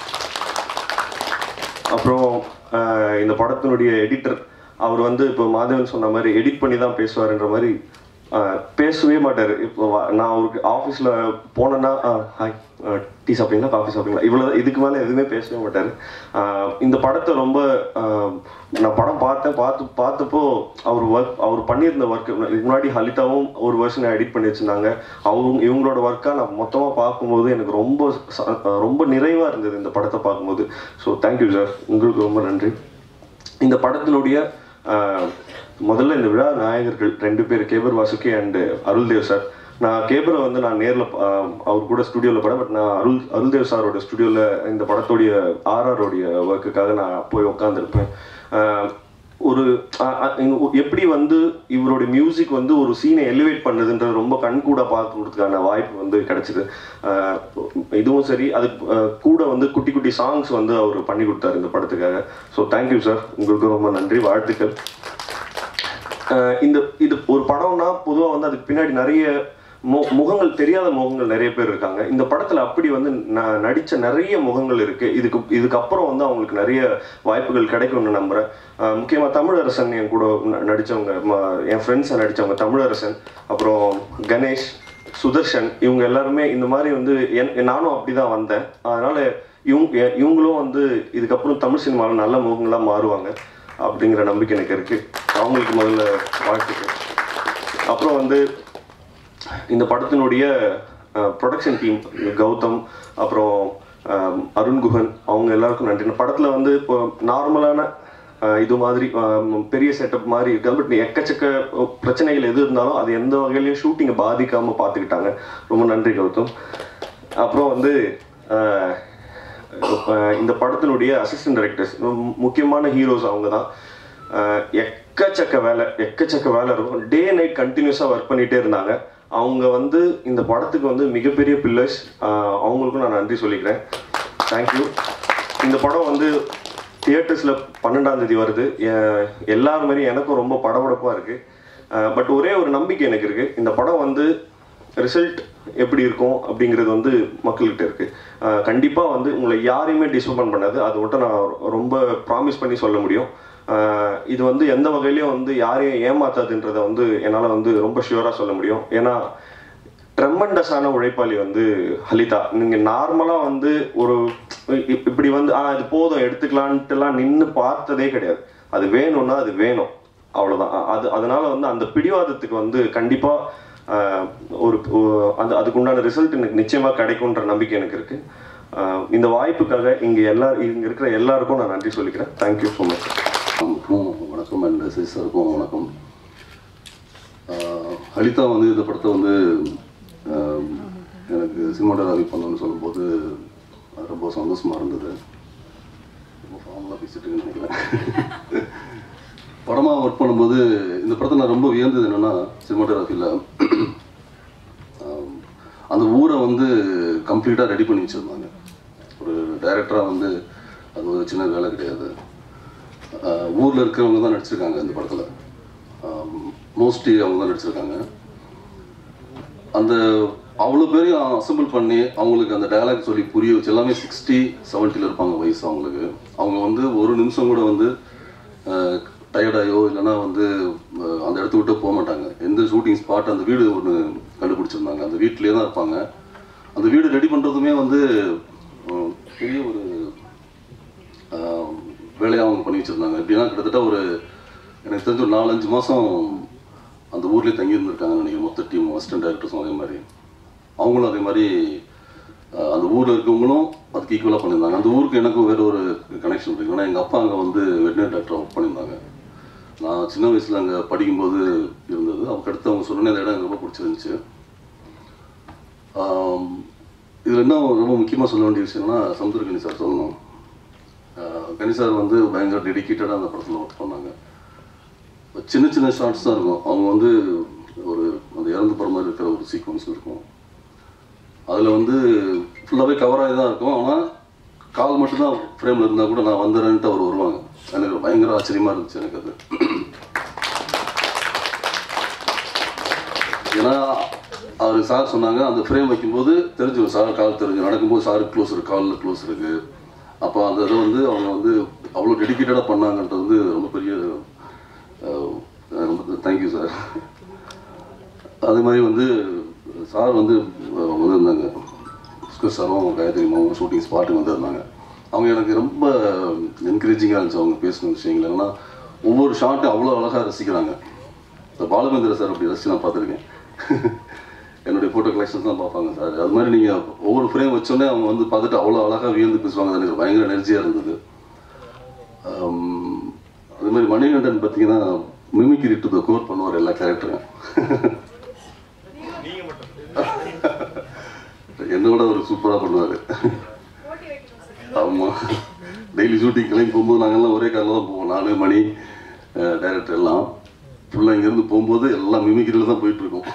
அப்புறம் ஆஹ் இந்த படத்தினுடைய எடிட்டர் அவர் வந்து இப்போ மாதவன் சொன்ன மாதிரி எடிட் பண்ணி தான் பேசுவாருன்ற மாதிரி ஆஹ் பேசவே மாட்டார் இப்போ வா- நான் அவருக்கு ஆஃபீஸில் போனேன்னா ஹாய் டீ சாப்பிட்டீங்களா காஃபி சாப்பிட்டீங்களா இவ்வளோ இதுக்கு மேலே எதுவுமே பேசவே மாட்டார் இந்த படத்தை ரொம்ப ஆஹ் நான் படம் பார்த்தேன் பார்த்து பார்த்தப்போ அவர் ஒர்க் அவர் பண்ணியிருந்த ஒர்க் முன்னாடி ஹலிதாவும் ஒரு வருஷன் எடிட் பண்ணி வச்சுருந்தாங்க அவங்க இவங்களோட ஒர்க்காக நான் மொத்தமாக பார்க்கும்போது எனக்கு ரொம்ப ச- ரொம்ப நிறைவாக இருந்தது இந்த படத்தை பார்க்கும்போது ஸோ தேங்க்யூ சார் உங்களுக்கு ரொம்ப நன்றி இந்த படத்தினுடைய ஆஹ், முதல்ல இந்த விழா நாயகர்கள் ரெண்டு பேர் கேபர் வாசுகி அண்டு அருள்தேவ் சார் நான் கேபரை வந்து நான் நேரில் அவர் கூட ஸ்டுடியோவில் படம் பட் நான் அருள் அருள்தேவ் சாரோட ஸ்டுடியோவில் இந்த படத்தோடைய ஆர்ஆரோடைய ஒர்க்குக்காக நான் போய் உட்காந்துருப்பேன் ஒரு ஆஹ், ஆஹ், இங்க எப்படி வந்து இவருடைய மியூசிக் வந்து ஒரு சீனை எலிவேட் பண்ணுதுன்றது ரொம்ப கண்கூட பார்க்கறதுக்கான வாய்ப்பு வந்து கிடைச்சிது ஆஹ், இதுவும் சரி அதுக்கு ஆஹ், கூட வந்து குட்டி குட்டி சாங்ஸ் வந்து அவர் பண்ணி கொடுத்தாரு இந்த படத்துக்காக ஸோ தேங்க்யூ சார் உங்களுக்கு ரொம்ப நன்றி வாழ்த்துக்கள் அஹ் இந்த இது ஒரு படம்னா பொதுவாக வந்து அதுக்கு பின்னாடி நிறைய மு முகங்கள் தெரியாத முகங்கள் நிறைய பேர் இருக்காங்க இந்த படத்துல அப்படி வந்து ந- நடிச்ச நிறைய முகங்கள் இருக்கு இதுக்கு இதுக்கப்புறம் வந்து அவங்களுக்கு நிறைய வாய்ப்புகள் கிடைக்கும்னு நம்புறேன் அஹ் முக்கியமா தமிழரசன் என் கூட ந- நடிச்சவங்க ம- என் ஃப்ரெண்ட்ஸை நடிச்சவங்க தமிழரசன் அப்புறம் கணேஷ் சுதர்ஷன் இவங்க எல்லாருமே இந்த மாதிரி வந்து என் நானும் அப்படிதான் வந்தேன் அதனால இவங்க எ- இவங்களும் வந்து இதுக்கப்புறம் தமிழ் சினிமாவில் நல்ல முகங்களா மாறுவாங்க அப்படிங்கிற நம்பிக்கை எனக்கு இருக்கு அவங்களுக்கு முதல்ல வாழ்த்துக்கள் அப்புறம் வந்து இந்த படத்தினுடைய ப்ரொடக்ஷன் டீம் கௌதம் அப்புறம் அஹ், அருண் குஹன் அவங்க எல்லாருக்கும் நன்றி இந்த படத்தில் வந்து இப்போ நார்மலான அஹ், இது மாதிரி அஹ், பெரிய செட்டப் மாதிரி இருக்காது பட் எக்கச்சக்க பிரச்சனைகள் எது இருந்தாலும் அது எந்த வகையிலையும் ஷூட்டிங்கை பாதிக்காமல் பார்த்துக்கிட்டாங்க ரொம்ப நன்றி கௌதம் அப்புறம் வந்து அஹ், அஹ், இந்த படத்தினுடைய அசிஸ்டன்ட் டைரக்டர்ஸ் முக்கியமான ஹீரோஸ் அவங்க தான் எக்கச்சக்க வேலை எக்கச்சக்க வேலை இருக்கும் டே நைட் கண்டினியூஸாக ஒர்க் பண்ணிகிட்டே இருந்தாங்க அவங்க வந்து இந்த படத்துக்கு வந்து மிகப்பெரிய பில்லர்ஸ் அவங்களுக்கும் நான் நன்றி சொல்லிக்கிறேன் தேங்க்யூ இந்த படம் வந்து தியேட்டர்ஸில் பன்னெண்டாம் தேதி வருது எ- எல்லார் மாதிரி எனக்கும் ரொம்ப படபடப்பாக இருக்குது பட் ஒரே ஒரு நம்பிக்கை எனக்கு இருக்குது இந்த படம் வந்து ரிசல்ட் எப்படி இருக்கும் அப்படிங்கிறது வந்து மக்கள்கிட்ட இருக்கு அஹ் கண்டிப்பா வந்து உங்களை யாரையுமே டிசப்பாயின்ட் பண்ணாது அது மட்டும் நான் ரொம்ப ப்ராமிஸ் பண்ணி சொல்ல முடியும் அஹ் இது வந்து எந்த வகையிலையும் வந்து யாரையும் ஏமாத்தாதுன்றதை வந்து என்னால் வந்து ரொம்ப ஷியூராக சொல்ல முடியும் ஏன்னா ட்ரெமண்டஸான உழைப்பாளி வந்து ஹலிதா நீங்க நார்மலா வந்து ஒரு இப்- இப்படி வந்து ஆ இது போதும் எடுத்துக்கலான்ட்டுலாம் நின்று பார்த்ததே கிடையாது அது வேணும்னா அது வேணும் அவ்வளவுதான் அ- அது அதனால வந்து அந்த பிடிவாதத்துக்கு வந்து கண்டிப்பா ஆஹ், ஒரு ஒ- அந்த அதுக்குண்டான ரிசல்ட் எனக்கு நிச்சயமா கிடைக்கும்ன்ற நம்பிக்கை எனக்கு இருக்கு ஆஹ், இந்த வாய்ப்புக்காக இங்க எல்லா இங்க இருக்கிற எல்லாருக்கும் நான் நன்றி சொல்லிக்கிறேன் தேங்க்யூ ஸோ மச் அவங்களுக்கும் வணக்கம் அண்ட் சிஸ்டருக்கும் வணக்கம் ஆஹ் ஹலிதா வந்து இந்த படத்தை வந்து ஆஹ் எனக்கு சினிமாட்டோகிராஃபி பண்ணணும்னு சொல்லும்போது அது ரொம்ப சந்தோஷமாக இருந்தது ரொம்ப ஃபார்மலாக பேசிட்டு இருக்கேன்னு நினைக்கிறேன் படமாக ஒர்க் பண்ணும்போது இந்த படத்தை நான் ரொம்ப வியந்தது என்னென்னா சினிமாட்டோகிராஃபியில் அந்த ஊரை வந்து கம்ப்ளீட்டாக ரெடி பண்ணி வச்சுருந்தாங்க ஒரு டைரக்டராக வந்து அது ஒரு சின்ன வேலை கிடையாது ஆஹ் ஊர்ல இருக்கிறவங்க தான் நடிச்சிருக்காங்க இந்த படத்துல மோஸ்ட்லி அவங்க தான் நடிச்சிருக்காங்க அந்த அவ்வளோ பேரையும் அசம்பிள் பண்ணி அவங்களுக்கு அந்த டயலாக் சொல்லி புரிய வச்சு எல்லாமே சிக்ஸ்டி செவன்ட்டியில் இருப்பாங்க வயசு அவங்களுக்கு அவங்க வந்து ஒரு நிமிஷம் கூட வந்து டயர்டாயோ இல்லைன்னா வந்து ஆஹ் அந்த இடத்த விட்டு போக மாட்டாங்க எந்த ஷூட்டிங் ஸ்பாட் அந்த வீடு ஒன்று கண்டுபிடிச்சிருந்தாங்க அந்த வீட்டிலேயே தான் இருப்பாங்க அந்த வீடு ரெடி பண்ணுறதுமே வந்து ஆஹ் பெரிய ஒரு ஆஹ் வேலையாக அவங்க பண்ணி வச்சுருந்தாங்க எப்படின்னா கிட்டத்தட்ட ஒரு எனக்கு தெரிஞ்ச ஒரு நாலஞ்சு மாதம் அந்த ஊர்லேயே தங்கி இருந்திருக்காங்க நினைக்கிறேன் மொத்த டீம் அசிஸ்டன்ட் டேரக்டர்ஸும் அதே மாதிரி அவங்களும் அதே மாதிரி ஆஹ் அந்த ஊரில் இருக்கவங்களும் அதுக்கு ஈக்குவலாக பண்ணியிருந்தாங்க அந்த ஊருக்கு எனக்கும் வேற ஒரு கனெக்ஷன் இருக்கு ஏன்னா எங்கள் அப்பா அங்கே வந்து வெட்டினரி டாக்டர் ஒர்க் பண்ணியிருந்தாங்க நான் சின்ன வயசில் அங்கே படிக்கும்போது இருந்தது அதுக்கு அடுத்து அவங்க சொன்ன அந்த இடம் எனக்கு ரொம்ப பிடிச்சிருந்துச்சு இதில் என்ன ரொம்ப முக்கியமாக சொல்ல வேண்டிய விஷயம்னா சமுத்திரகனி சார் சொல்லணும் ஆஹ் கனி சார் வந்து பயங்கர டெடிக்கேட்டடாக அந்த படத்தில் ஒர்க் பண்ணாங்க சின்ன சின்ன ஷார்ட்ஸ் தான் இருக்கும் அவங்க வந்து ஒரு அந்த இறந்து போகிற மாதிரி இருக்கிற ஒரு சீக்வன்ஸ் இருக்கும் அதில் வந்து ஃபுல்லாகவே கவர் ஆகி தான் இருக்கும் ஆனால் கால் மட்டும்தான் ஃப்ரேமில் இருந்தால் கூட நான் வந்துடுறேன்ட்டு அவர் வருவாங்க எனக்கு பயங்கர ஆச்சரியமாக இருந்துச்சு எனக்கு அது ஏன்னா அவர் சார் சொன்னாங்க அந்த ஃப்ரேம் வைக்கும்போது தெரிஞ்சிடும் சார் கால் தெரிஞ்சு நடக்கும்போது சாருக்கு க்ளோஸ் இருக்கு காலில் க்ளோஸ் இருக்கு அப்போ அந்த இதை வந்து அவங்க வந்து அவ்வளோ டெடிக்கேட்டடாக பண்ணாங்கன்றது வந்து ரொம்ப பெரிய அஹ், ரொம்ப தேங்க்யூ சார் அதே மாதிரி வந்து சார் வந்து அஹ், வந்திருந்தாங்க புஷ்கர் சாரும் காயத்ரி மாவும் ஷூட்டிங் ஸ்பாட்டுக்கு வந்திருந்தாங்க அவங்க எனக்கு ரொம்ப என்கரேஜிங்காக இருந்துச்சு அவங்க பேசின விஷயங்கள் ஏன்னா ஒவ்வொரு ஷாட்டும் அவ்வளோ அழகாக ரசிக்கிறாங்க இந்த பாலமேந்திர சார் அப்படி ரசிச்சு நான் பார்த்துருக்கேன் என்னுடைய ஃபோட்டோ கலெக்ஷன்ஸ் தான் பார்ப்பாங்க சார் அது மாதிரி நீங்கள் ஒவ்வொரு ஃப்ரேம் வச்சோடனே அவங்க வந்து பார்த்துட்டு அவ்வளோ அழகாக வியந்து பேசுவாங்க அது எனக்கு பயங்கர எனர்ஜியாக இருந்தது ஆம், அதே மாதிரி மணிகண்டன் பார்த்தீங்கன்னா மிமிக்ரி டு த கோர் பண்ணுவார் எல்லா கேரக்டரும் என்னோட ஒரு சூப்பராக பண்ணுவார் ஆமாம் டெய்லி ஷூட்டிங் கிளம்பி போகும்போது நாங்கள்லாம் ஒரே காரில் தான் போவோம் நானு மணி டைரக்டர் எல்லாம் ஃபுல்லாக இங்கேருந்து போகும்போது எல்லாம் மிமிக்ரியில் தான் போயிட்டுருக்கோம்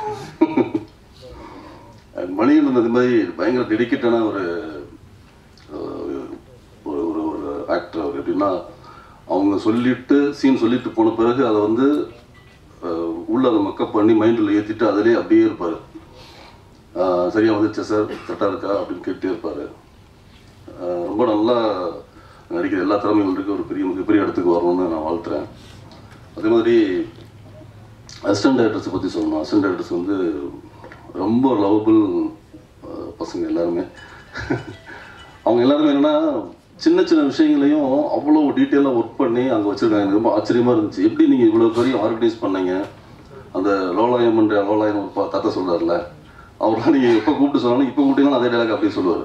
மணிகண்டன் அது மாதிரி பயங்கர டெடிக்கேட்டான ஒரு அஹ், ஒரு ஒரு ஒரு ஆக்டர் அவர் எப்படின்னா அவங்க சொல்லிட்டு சீன் சொல்லிட்டு போன பிறகு அதை வந்து உள்ள அதை மக்கப் பண்ணி மைண்டில் ஏற்றிட்டு அதிலே அப்படியே இருப்பார் சரியாக வந்துச்சா சார் கரெக்டாக இருக்கா அப்படின்னு கேட்டே இருப்பார் ரொம்ப நல்லா நடிக்கிற எல்லா திறமைகளும் இருக்கு ஒரு பெரிய மிகப்பெரிய இடத்துக்கு வரணும்னு நான் வாழ்த்துறேன் அதே மாதிரி அசிஸ்டன்ட் டைரக்டர்ஸை பற்றி சொல்லணும் அசிஸ்டன்ட் டைரக்டர்ஸ் வந்து ரொம்ப லவபிள் பசங்க எல்லாருமே அவங்க எல்லாருமே என்னன்னா சின்ன சின்ன விஷயங்களையும் அவ்வளோ டீட்டெயிலாக ஒர்க் பண்ணி அங்கே வச்சுருக்காங்க எனக்கு ரொம்ப ஆச்சரியமாக இருந்துச்சு எப்படி நீங்கள் இவ்வளோ பெரிய ஆர்கனைஸ் பண்ணீங்க அந்த லோலாயம் என்ற லோலாயம் ஒரு பா- தாத்தா சொல்றாருல அவரெல்லாம் நீங்கள் எப்போ கூப்பிட்டு சொன்னாலும் இப்போ கூப்பிட்டீங்கன்னா அதே டைலாக் அப்படியே சொல்லுவார்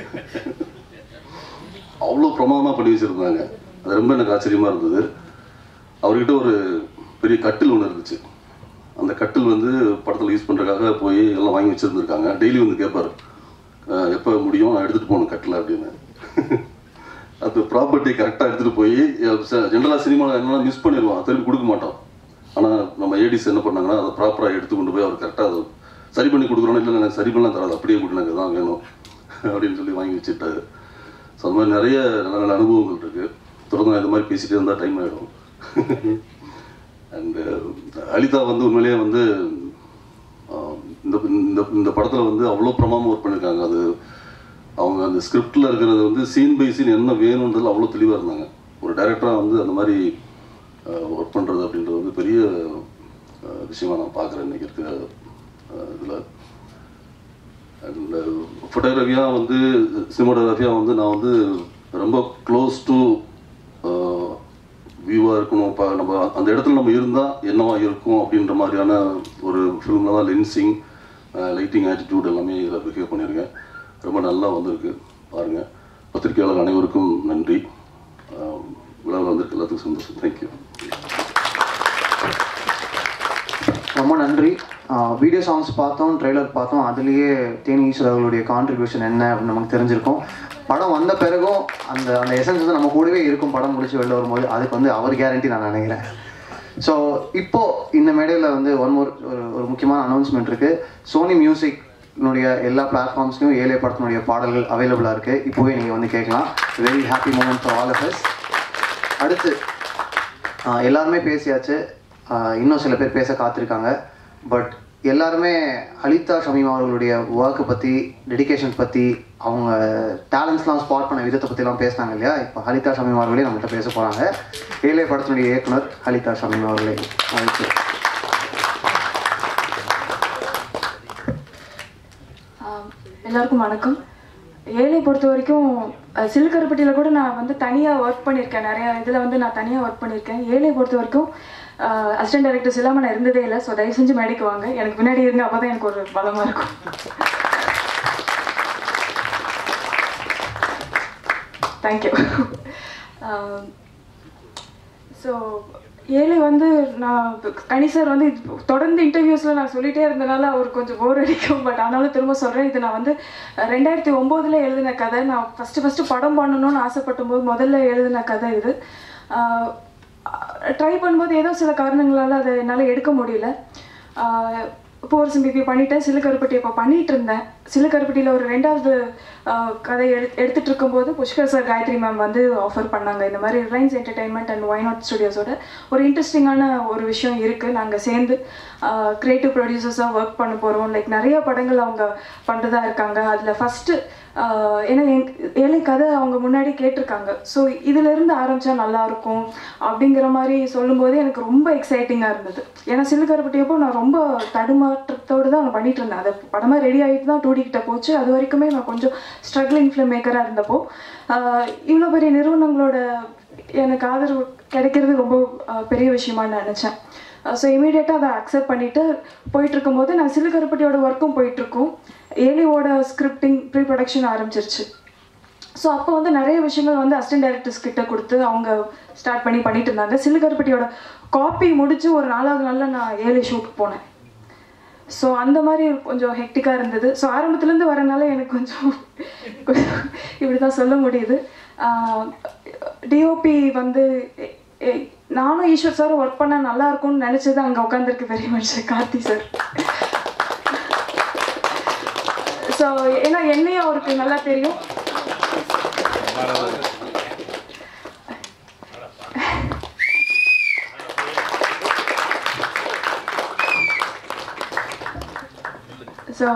அவ்வளோ பிரமாதமாக பண்ணி வச்சுருந்தாங்க அது ரொம்ப எனக்கு ஆச்சரியமாக இருந்தது அவர்கிட்ட ஒரு பெரிய கட்டில் ஒன்று இருந்துச்சு அந்த கட்டில் வந்து படத்தில் யூஸ் பண்ணுறதுக்காக போய் எல்லாம் வாங்கி வச்சுருந்துருக்காங்க டெய்லி வந்து கேட்பாரு எப்போ முடியும் நான் எடுத்துகிட்டு போகணும் கட்டில் அப்படின்னு அது ப்ராப்பர்ட்டி கரெக்டாக எடுத்துகிட்டு போய் ஜென்ரலாக சினிமாவில் என்னென்னா மிஸ் பண்ணிடுவோம் திருப்பி கொடுக்க மாட்டோம் ஆனால் நம்ம ஏடிஸ் என்ன பண்ணாங்கன்னா அதை ப்ராப்பராக எடுத்து கொண்டு போய் அவர் கரெக்டாக அதை சரி பண்ணி கொடுக்குறோன்னு இல்லை எனக்கு சரி பண்ணலாம் தராது அப்படியே கொடுத்து எனக்கு தான் வேணும் அப்படின்னு சொல்லி வாங்கி வச்சுட்டாரு ஸோ அந்த மாதிரி நிறைய நல்ல நல்ல அனுபவங்கள் இருக்குது தொடர்ந்து நான் இந்த மாதிரி பேசிகிட்டே இருந்தால் டைம் ஆகிடும் அண்டு அலிதா வந்து உண்மையிலேயே வந்து ஆஹ், இந்த இந்த இந்த படத்தில் வந்து அவ்வளோ பிரமாதமாக ஒர்க் பண்ணியிருக்காங்க அது அவங்க அந்த ஸ்கிரிப்டில் இருக்கிறது வந்து சீன் பை சீன் என்ன வேணுன்றது அவ்வளோ தெளிவாக இருந்தாங்க ஒரு டைரக்டராக வந்து அந்த மாதிரி ஒர்க் பண்ணுறது அப்படின்றது வந்து பெரிய ஆஹ், விஷயமா நான் பார்க்குறேன் இன்னைக்கு இருக்கிற இதில் அண்ட் ஃபோட்டோகிராஃபியாக வந்து சினிமாட்டோகிராஃபியாக வந்து நான் வந்து ரொம்ப க்ளோஸ் டு வியூவாக இருக்கணும் இப்போ நம்ம அந்த இடத்துல நம்ம இருந்தால் என்னவா இருக்கும் அப்படின்ற மாதிரியான ஒரு ஃபிலிமில் தான் லென்சிங் லைட்டிங் ஆட்டிடியூட் எல்லாமே இதில் பிஹேவ் பண்ணியிருக்கேன் ரொம்ப நல்லா வந்திருக்கு பாருங்கள் பத்திரிகையாளர் அனைவருக்கும் நன்றி ஆஹ் விழாவில் வந்திருக்கு எல்லாத்துக்கும் சந்தோஷம் தேங்க்யூ ரொம்ப நன்றி வீடியோ சாங்ஸ் பார்த்தோம் ட்ரெய்லர் பார்த்தோம் அதுலேயே தேனி ஈஸ்வர் அவர்களுடைய கான்ட்ரிபியூஷன் என்ன அப்படின்னு நமக்கு தெரிஞ்சிருக்கும் படம் வந்த பிறகும் அந்த அந்த எசன்ஸ் வந்து நம்ம கூடவே இருக்கும் படம் முடிச்சு வெளில வரும்போது அதுக்கு வந்து அவர் கேரண்டி நான் நினைக்கிறேன் ஸோ இப்போ இந்த மேடையில் வந்து ஒன் மோர் ஒரு ஒரு முக்கியமான அனௌன்ஸ்மெண்ட் இருக்கு சோனி மியூசிக் னுடைய எல்லா பிளாட்ஃபார்ம்ஸ்லையும் ஏழை படத்தினுடைய பாடல்கள் அவைலபிளாக இருக்குது இப்போவே நீங்கள் வந்து கேட்கலாம் very happy moment for all of us அடுத்து ஆஹ் எல்லாருமே பேசியாச்சு ஆஹ் இன்னும் சில பேர் பேச காத்திருக்காங்க பட் எல்லாருமே ஹலிதா ஷமீம் அவர்களுடைய ஒர்க்கை பற்றி டெடிகேஷன்ஸ் பற்றி அவங்க டேலண்ட்ஸ்லாம் ஸ்பாட் பண்ண விதத்தை பற்றிலாம் பேசினாங்க இல்லையா இப்போ ஹலிதா ஷமீம் அவர்களே நம்மகிட்ட பேச போகிறாங்க ஏழை படத்தினுடைய இயக்குனர் ஹலிதா ஷமீம் அவர்களே அழைச்சு ஆம், எல்லாருக்கும் வணக்கம் ஏழை பொறுத்த வரைக்கும் அஹ், சிலுக்கருப்பட்டியில் கூட நான் வந்து தனியாக ஒர்க் பண்ணியிருக்கேன் நிறையா இதில் வந்து நான் தனியாக ஒர்க் பண்ணியிருக்கேன் ஏழை பொறுத்த வரைக்கும் அசிஸ்டன்ட் டைரக்டர்ஸ் இல்லாமல் நான் இருந்ததே இல்லை ஸோ தயவு செஞ்சு மேடைக்கு வாங்க எனக்கு பின்னாடி இருங்க அப்போ தான் எனக்கு ஒரு பலமாக இருக்கும் தேங்க்யூ ஸோ ஏழை வந்து நான் கனி சார் வந்து இது- தொடர்ந்து இன்டர்வியூஸில் நான் சொல்லிட்டே இருந்தனால அவருக்கு கொஞ்சம் போர் அடிக்கும் பட் ஆனாலும் திரும்ப சொல்கிறேன் இது நான் வந்து அஹ், ரெண்டாயிரத்தி ஒம்போதில் எழுதின கதை நான் ஃபஸ்ட்டு ஃபஸ்ட்டு படம் பண்ணணும்னு ஆசைப்படும் போது முதல்ல எழுதின கதை இது ட்ரை பண்ணும்போது ஏதோ சில காரணங்களால் அதை என்னால் எடுக்க முடியல போர்ஸ் பிபி பண்ணிட்டேன் சிலுக்கருப்பட்டி இப்போ பண்ணிட்டு இருந்தேன் சிலுக்கருப்பட்டியில் ஒரு ரெண்டாவது ஆஹ், கதை எடு எடுத்துட்டு இருக்கும்போது புஷ்கர் சார் காயத்ரி மேம் வந்து ஆஃபர் பண்ணாங்க இந்த மாதிரி ரிலையன்ஸ் என்டர்டைன்மெண்ட் அண்ட் ஒய்நாட் ஸ்டுடியோஸோட ஒரு இன்ட்ரெஸ்டிங்கான ஒரு விஷயம் இருக்குது நாங்கள் சேர்ந்து க்ரியேட்டிவ் ப்ரொடியூசர்ஸாக ஒர்க் பண்ண போகிறோம் லைக் நிறைய படங்கள் அவங்க பண்ணுறதா இருக்காங்க அதில் ஃபஸ்ட்டு ஏன்னா என் ஏழை கதை அவங்க முன்னாடி கேட்டிருக்காங்க ஸோ இதிலிருந்து ஆரம்பித்தா நல்லாயிருக்கும் அப்படிங்கிற மாதிரி சொல்லும்போது எனக்கு ரொம்ப எக்ஸைட்டிங்காக இருந்தது ஏன்னா சிலுக்கருப்பட்டியப்போ நான் ரொம்ப தடுமாற்றத்தோடு தான் நான் பண்ணிட்டு இருந்தேன் அது படமாக ரெடி ஆகிட்டு தான் டூடி கிட்ட போச்சு அது வரைக்குமே நான் கொஞ்சம் ஸ்ட்ரகிளிங் ஃபிலிம் மேக்கராக இருந்தப்போ இவ்வளோ பெரிய நிறுவனங்களோட எனக்கு ஆதரவு கிடைக்கிறது ரொம்ப ஆஹ், பெரிய விஷயமா நான் நினச்சேன் ஸோ இமீடியட்டாக அதை அக்செப்ட் பண்ணிவிட்டு போயிட்டு இருக்கும்போது நான் சிலுக்கருப்பட்டியோட ஒர்க்கும் போயிட்டுருக்கோம் ஏலியோட ஸ்கிரிப்டிங் ப்ரீ ப்ரொடக்ஷன் ஆரம்பிச்சிருச்சு ஸோ அப்போ வந்து நிறைய விஷயங்கள் வந்து அசிஸ்டன்ட் டைரக்டர்ஸ் கிட்ட கொடுத்து அவங்க ஸ்டார்ட் பண்ணி பண்ணிட்டு இருந்தாங்க சிலுக்கருப்பட்டியோட காப்பி முடிச்சு ஒரு நாலாவது நாளில் நான் ஏழை ஷூட் போனேன் ஸோ அந்த மாதிரி கொஞ்சம் ஹெக்டிக்காக இருந்தது ஸோ ஆரம்பத்துலேருந்து வரனால எனக்கு கொஞ்சம் இப்படி தான் சொல்ல முடியுது டிஓபி வந்து எ- எ- நானும் ஈஸ்வர் சார் ஒர்க் பண்ண நல்லா இருக்கும்னு நினச்சது அங்கே உட்காந்துருக்கு பெரிய மனுஷன் கார்த்தி சார் ஸோ ஏன்னா என்னையும் அவருக்கு நல்லா தெரியும் ஸோ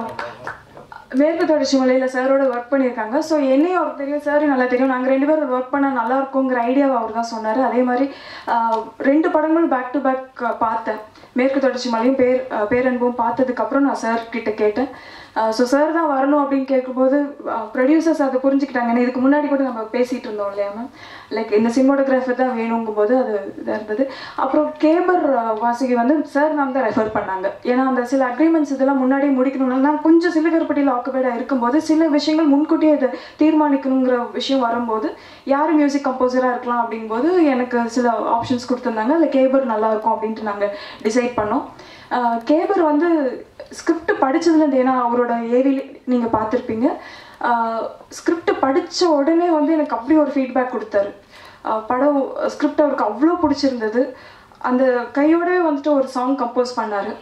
மேற்கு தொடர்ச்சி மலையில் சாரோட ஒர்க் பண்ணியிருக்காங்க ஸோ என்னையும் அவருக்கு தெரியும் சார் நல்லா தெரியும் நாங்கள் ரெண்டு பேரும் ஒர்க் பண்ணால் நல்லா இருக்குங்கிற ஐடியாவை அவர் தான் சொன்னார் அதே மாதிரி ஆஹ், ரெண்டு படங்களும் பேக் டு பேக் பார்த்தேன் மேற்கு தொடர்ச்சி மலையும் பேர் ஆஹ், பேரன்பும் பார்த்ததுக்கப்புறம் நான் சார் கிட்ட கேட்டேன் ஸோ சார் தான் வரணும் அப்படின்னு கேட்கும்போது ப்ரொடியூசர்ஸ் அதை புரிஞ்சுக்கிட்டாங்க ஏன்னா இதுக்கு முன்னாடி கூட நம்ம பேசிகிட்டு இருந்தோம் இல்லையா மேம் லைக் இந்த சினிமோட்டோகிராஃபர் தான் வேணுங்கும் போது அது இதாக இருந்தது அப்புறம் கேபர் ஆஹ், வாசுகி வந்து சார் மேம் தான் ரெஃபர் பண்ணாங்க ஏன்னா அந்த சில அக்ரிமெண்ட்ஸ் இதெல்லாம் முன்னாடி முடிக்கணும்னா நான் கொஞ்சம் சிலுகற்பட்டியில் ஆக்குபைடாக இருக்கும்போது சில விஷயங்கள் முன்கூட்டியே இதை தீர்மானிக்கணுங்கிற விஷயம் வரும்போது யார் மியூசிக் கம்போசராக இருக்கலாம் அப்படிங்கும்போது எனக்கு சில ஆப்ஷன்ஸ் கொடுத்துருந்தாங்க அதில் கேபர் நல்லா இருக்கும் அப்படின்ட்டு நாங்கள் டிசைட் பண்ணோம் ஆஹ், கேபர் வந்து ஸ்கிரிப்ட் படிச்சதுலேருந்து ஏன்னா அவரோட ஏவி நீங்கள் பார்த்துருப்பீங்க ஸ்கிரிப்ட் படித்த உடனே வந்து எனக்கு அப்படி ஒரு ஃபீட்பேக் கொடுத்தாரு ஆஹ், படம் ஸ்கிரிப்ட் அவருக்கு அவ்வளோ பிடிச்சிருந்தது அந்த கையோடவே வந்துட்டு ஒரு சாங் கம்போஸ் பண்ணார்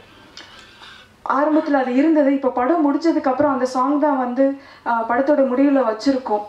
ஆரம்பத்தில் அது இருந்தது இப்போ படம் முடிச்சதுக்கப்புறம் அந்த சாங் தான் வந்து ஆஹ், படத்தோட முடிவில் வச்சுருக்கோம்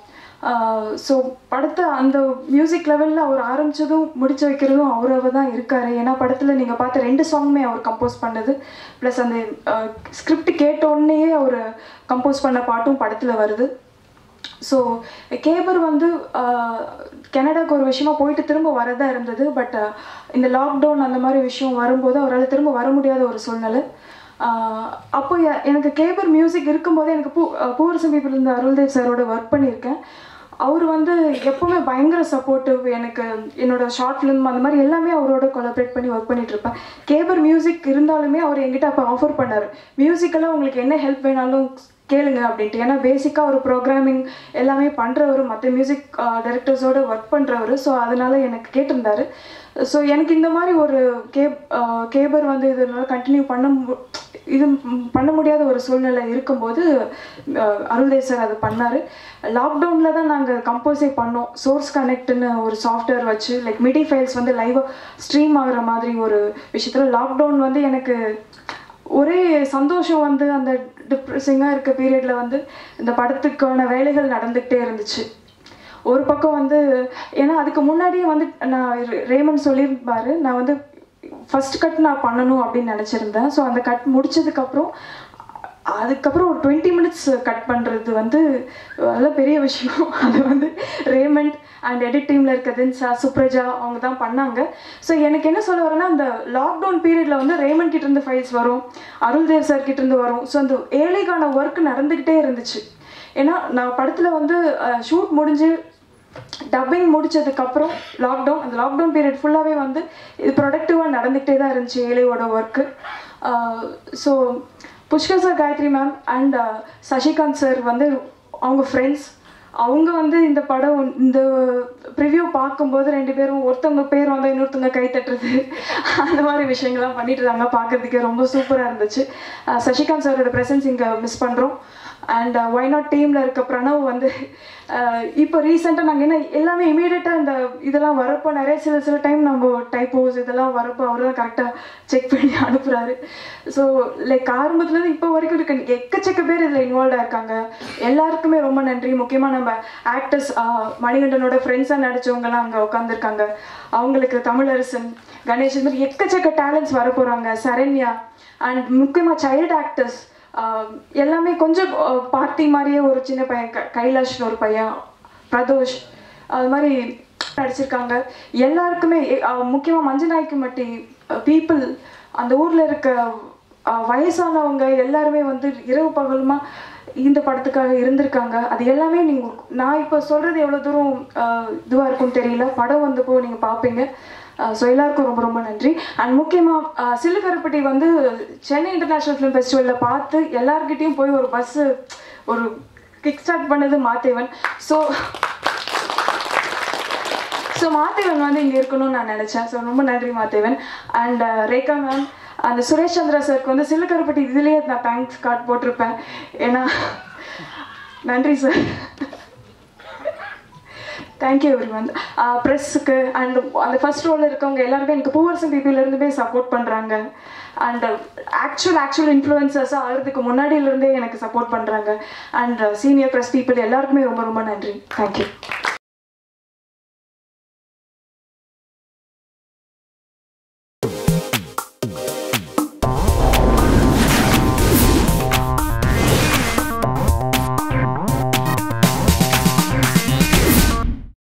ஸோ படத்தை அந்த மியூசிக் லெவலில் அவர் ஆரம்பித்ததும் முடிச்சு வைக்கிறதும் அவராக தான் இருக்கார் ஏன்னா படத்தில் நீங்கள் பார்த்த ரெண்டு சாங்குமே அவர் கம்போஸ் பண்ணது ப்ளஸ் அந்த ஸ்கிரிப்ட் கேட்ட உடனேயே அவர் கம்போஸ் பண்ண பாட்டும் படத்தில் வருது ஸோ கேபர் வந்து ஆஹ், கனடாக்கு ஒரு விஷயமா போயிட்டு திரும்ப வரதா இருந்தது பட் இந்த லாக்டவுன் அந்த மாதிரி விஷயம் வரும்போது அவரால் திரும்ப வர முடியாத ஒரு சூழ்நிலை ஆஹ், அப்போ எ- எனக்கு கேபர் மியூசிக் இருக்கும்போதே எனக்கு பூ பூரசம் பீப்பிள் இருந்த அருள்தேவ் சாரோட ஒர்க் பண்ணியிருக்கேன் அவர் வந்து எப்பவுமே பயங்கர சப்போர்ட்டிவ் எனக்கு என்னோட ஷார்ட் ஃபிலிம் அந்த மாதிரி எல்லாமே அவரோட கொலாபரேட் பண்ணி ஒர்க் பண்ணிட்டு இருப்பேன் கேபர் மியூசிக் இருந்தாலுமே அவர் என்கிட்ட அப்போ ஆஃபர் பண்ணார் மியூசிக்கெல்லாம் உங்களுக்கு என்ன ஹெல்ப் வேணாலும் கேளுங்க அப்படின்ட்டு ஏன்னா பேசிக்காக ஒரு ப்ரோக்ராமிங் எல்லாமே பண்ணுறவர் மற்ற மியூசிக் டைரக்டர்ஸோட ஒர்க் பண்ணுறவர் ஸோ அதனால எனக்கு கேட்டிருந்தாரு ஸோ எனக்கு இந்த மாதிரி ஒரு கேப் கேபர் வந்து இதனால கண்டினியூ பண்ண மு- இது ம், பண்ண முடியாத ஒரு சூழ்நிலை இருக்கும்போது அஹ், அருள்தேவ் சார் அது பண்ணார் லாக்டவுனில் தான் நாங்கள் கம்போஸே பண்ணோம் சோர்ஸ் கனெக்ட்னு ஒரு சாஃப்ட்வேர் வச்சு லைக் மிடி ஃபைல்ஸ் வந்து லைவாக ஸ்ட்ரீம் ஆகுற மாதிரி ஒரு விஷயத்தில் லாக்டவுன் வந்து எனக்கு ஒரே சந்தோஷம் வந்து அந்த டிப்ரெசிங்காக இருக்க பீரியடில் வந்து இந்த படத்துக்கான வேலைகள் நடந்துக்கிட்டே இருந்துச்சு ஒரு பக்கம் வந்து ஏன்னா அதுக்கு முன்னாடியே வந்து நான் ரே- ரேமன் சொல்லியிருப்பாரு நான் வந்து ஃபர்ஸ்ட் கட் நான் பண்ணணும் அப்படின்னு நினச்சிருந்தேன் ஸோ அந்த கட் முடிச்சதுக்கப்புறம் அதுக்கப்புறம் ஒரு டுவெண்ட்டி மினிட்ஸ் கட் பண்ணுறது வந்து நல்ல பெரிய விஷயம் அது வந்து ரேமண்ட் அண்ட் எடிட் டீமில் இருக்க தின்சா சுப்ரஜா அவங்க தான் பண்ணாங்க ஸோ எனக்கு என்ன சொல்ல வரேன்னா அந்த லாக்டவுன் பீரியடில் வந்து ரேமண்ட் கிட்ட இருந்து ஃபைல்ஸ் வரும் அருள்தேவ் சார் கிட்ட இருந்து வரும் ஸோ அந்த ஏழைக்கான ஒர்க் நடந்துக்கிட்டே இருந்துச்சு ஏன்னா நான் படத்தில் வந்து ஷூட் முடிஞ்சு டப்பிங் முடிச்சதுக்கப்புறம் லாக்டவுன் அந்த லாக்டவுன் பீரியட் ஃபுல்லாகவே வந்து இது ப்ரொடக்டிவாக நடந்துக்கிட்டே தான் இருந்துச்சு ஏழையோட work so Pushkar sir Gayathri ma'am and Sasikanth sir வந்து அவங்க ஃப்ரெண்ட்ஸ் அவங்க வந்து இந்த படம் இந்த ப்ரிவ்யூ பார்க்கும்போது ரெண்டு பேரும் ஒருத்தவங்க பேர் வந்து இன்னொருத்தவங்க கை தட்டுறது அந்த மாதிரி விஷயங்கள்லாம் பண்ணிட்டு இருந்தாங்க பார்க்கறதுக்கே ரொம்ப சூப்பராக இருந்துச்சு அஹ் சசிகாந்த் சாரோட ப்ரெசன்ஸ் இங்கே மிஸ் பண்ணுறோம் அண்ட் ஒய் நாட் டீமில் இருக்க பிரணவ் வந்து அஹ், இப்போ ரீசெண்டாக நாங்கள் என்ன எல்லாமே இமீடியட்டாக இந்த இதெல்லாம் வரப்போ நிறைய சில சில டைம் நம்ம டைப்போஸ் இதெல்லாம் வரப்போ அவர் தான் கரெக்டாக செக் பண்ணி அனுப்புகிறாரு ஸோ லைக் ஆரம்பத்துலேருந்து இப்போ வரைக்கும் இருக்க எக்கச்சக்க பேர் இதில் இன்வால்வ் இருக்காங்க எல்லாருக்குமே ரொம்ப நன்றி முக்கியமாக நம்ம ஆக்டர்ஸ் மணிகண்டனோட ஃப்ரெண்ட்ஸாக நடிச்சவங்கலாம் அங்கே உட்காந்துருக்காங்க அவங்களுக்கு தமிழரசன் கணேஷ் இந்த மாதிரி எக்கச்சக்க டேலண்ட்ஸ் வர போகிறாங்க சரண்யா அண்ட் முக்கியமாக சைல்டு ஆக்டர்ஸ் ஆஹ் எல்லாமே கொஞ்சம் பார்ட்டி மாதிரியே ஒரு சின்ன பையன் க கைலாஷ்னு ஒரு பையன் பிரதோஷ் அது மாதிரி நடிச்சிருக்காங்க எல்லாருக்குமே முக்கியமாக மஞ்சநாய்க்கு மட்டி பீப்புள் அந்த ஊரில் இருக்க ஆஹ் வயசானவங்க எல்லாருமே வந்து இரவு பகலுமா இந்த படத்துக்காக இருந்திருக்காங்க அது எல்லாமே நீங்கள் நான் இப்போ சொல்கிறது எவ்வளோ தூரம் இதுவாக இருக்கும்னு தெரியல படம் வந்தப்போ நீங்கள் பார்ப்பீங்க ஸோ எல்லாருக்கும் ரொம்ப ரொம்ப நன்றி அண்ட் முக்கியமாக சிலுகருப்பட்டி வந்து சென்னை இன்டர்நேஷ்னல் ஃபிலிம் ஃபெஸ்டிவலில் பார்த்து எல்லார்கிட்டயும் போய் ஒரு பஸ்ஸு ஒரு கிக் ஸ்டார்ட் பண்ணது மாத்தேவன் ஸோ ஸோ மாத்தேவன் வந்து இங்கே இருக்கணும்னு நான் நினச்சேன் ஸோ ரொம்ப நன்றி மாத்தேவன் அண்ட் ரேகா மேம் அந்த சுரேஷ் சந்திரா சாருக்கு வந்து சிலுக்கருப்பட்டி இதுலேயே நான் தேங்க்ஸ் கார்டு போட்டிருப்பேன் ஏன்னா நன்றி சார் தேங்க்யூ எவ்ரி ஒன் ப்ரெஸ்ஸுக்கு அண்ட் அந்த ஃபர்ஸ்ட் ரோலில் இருக்கவங்க எல்லாருமே எனக்கு பூவரசன் பிபிலேருந்துமே சப்போர்ட் பண்ணுறாங்க அண்ட் ஆக்சுவல் ஆக்சுவல் இன்ஃப்ளூயன்சர்ஸாக ஆகிறதுக்கு முன்னாடியிலேருந்தே எனக்கு சப்போர்ட் பண்ணுறாங்க அண்ட் சீனியர் ப்ரெஸ் பீப்புள் எல்லாருக்குமே ரொம்ப ரொம்ப நன்றி தேங்க்யூ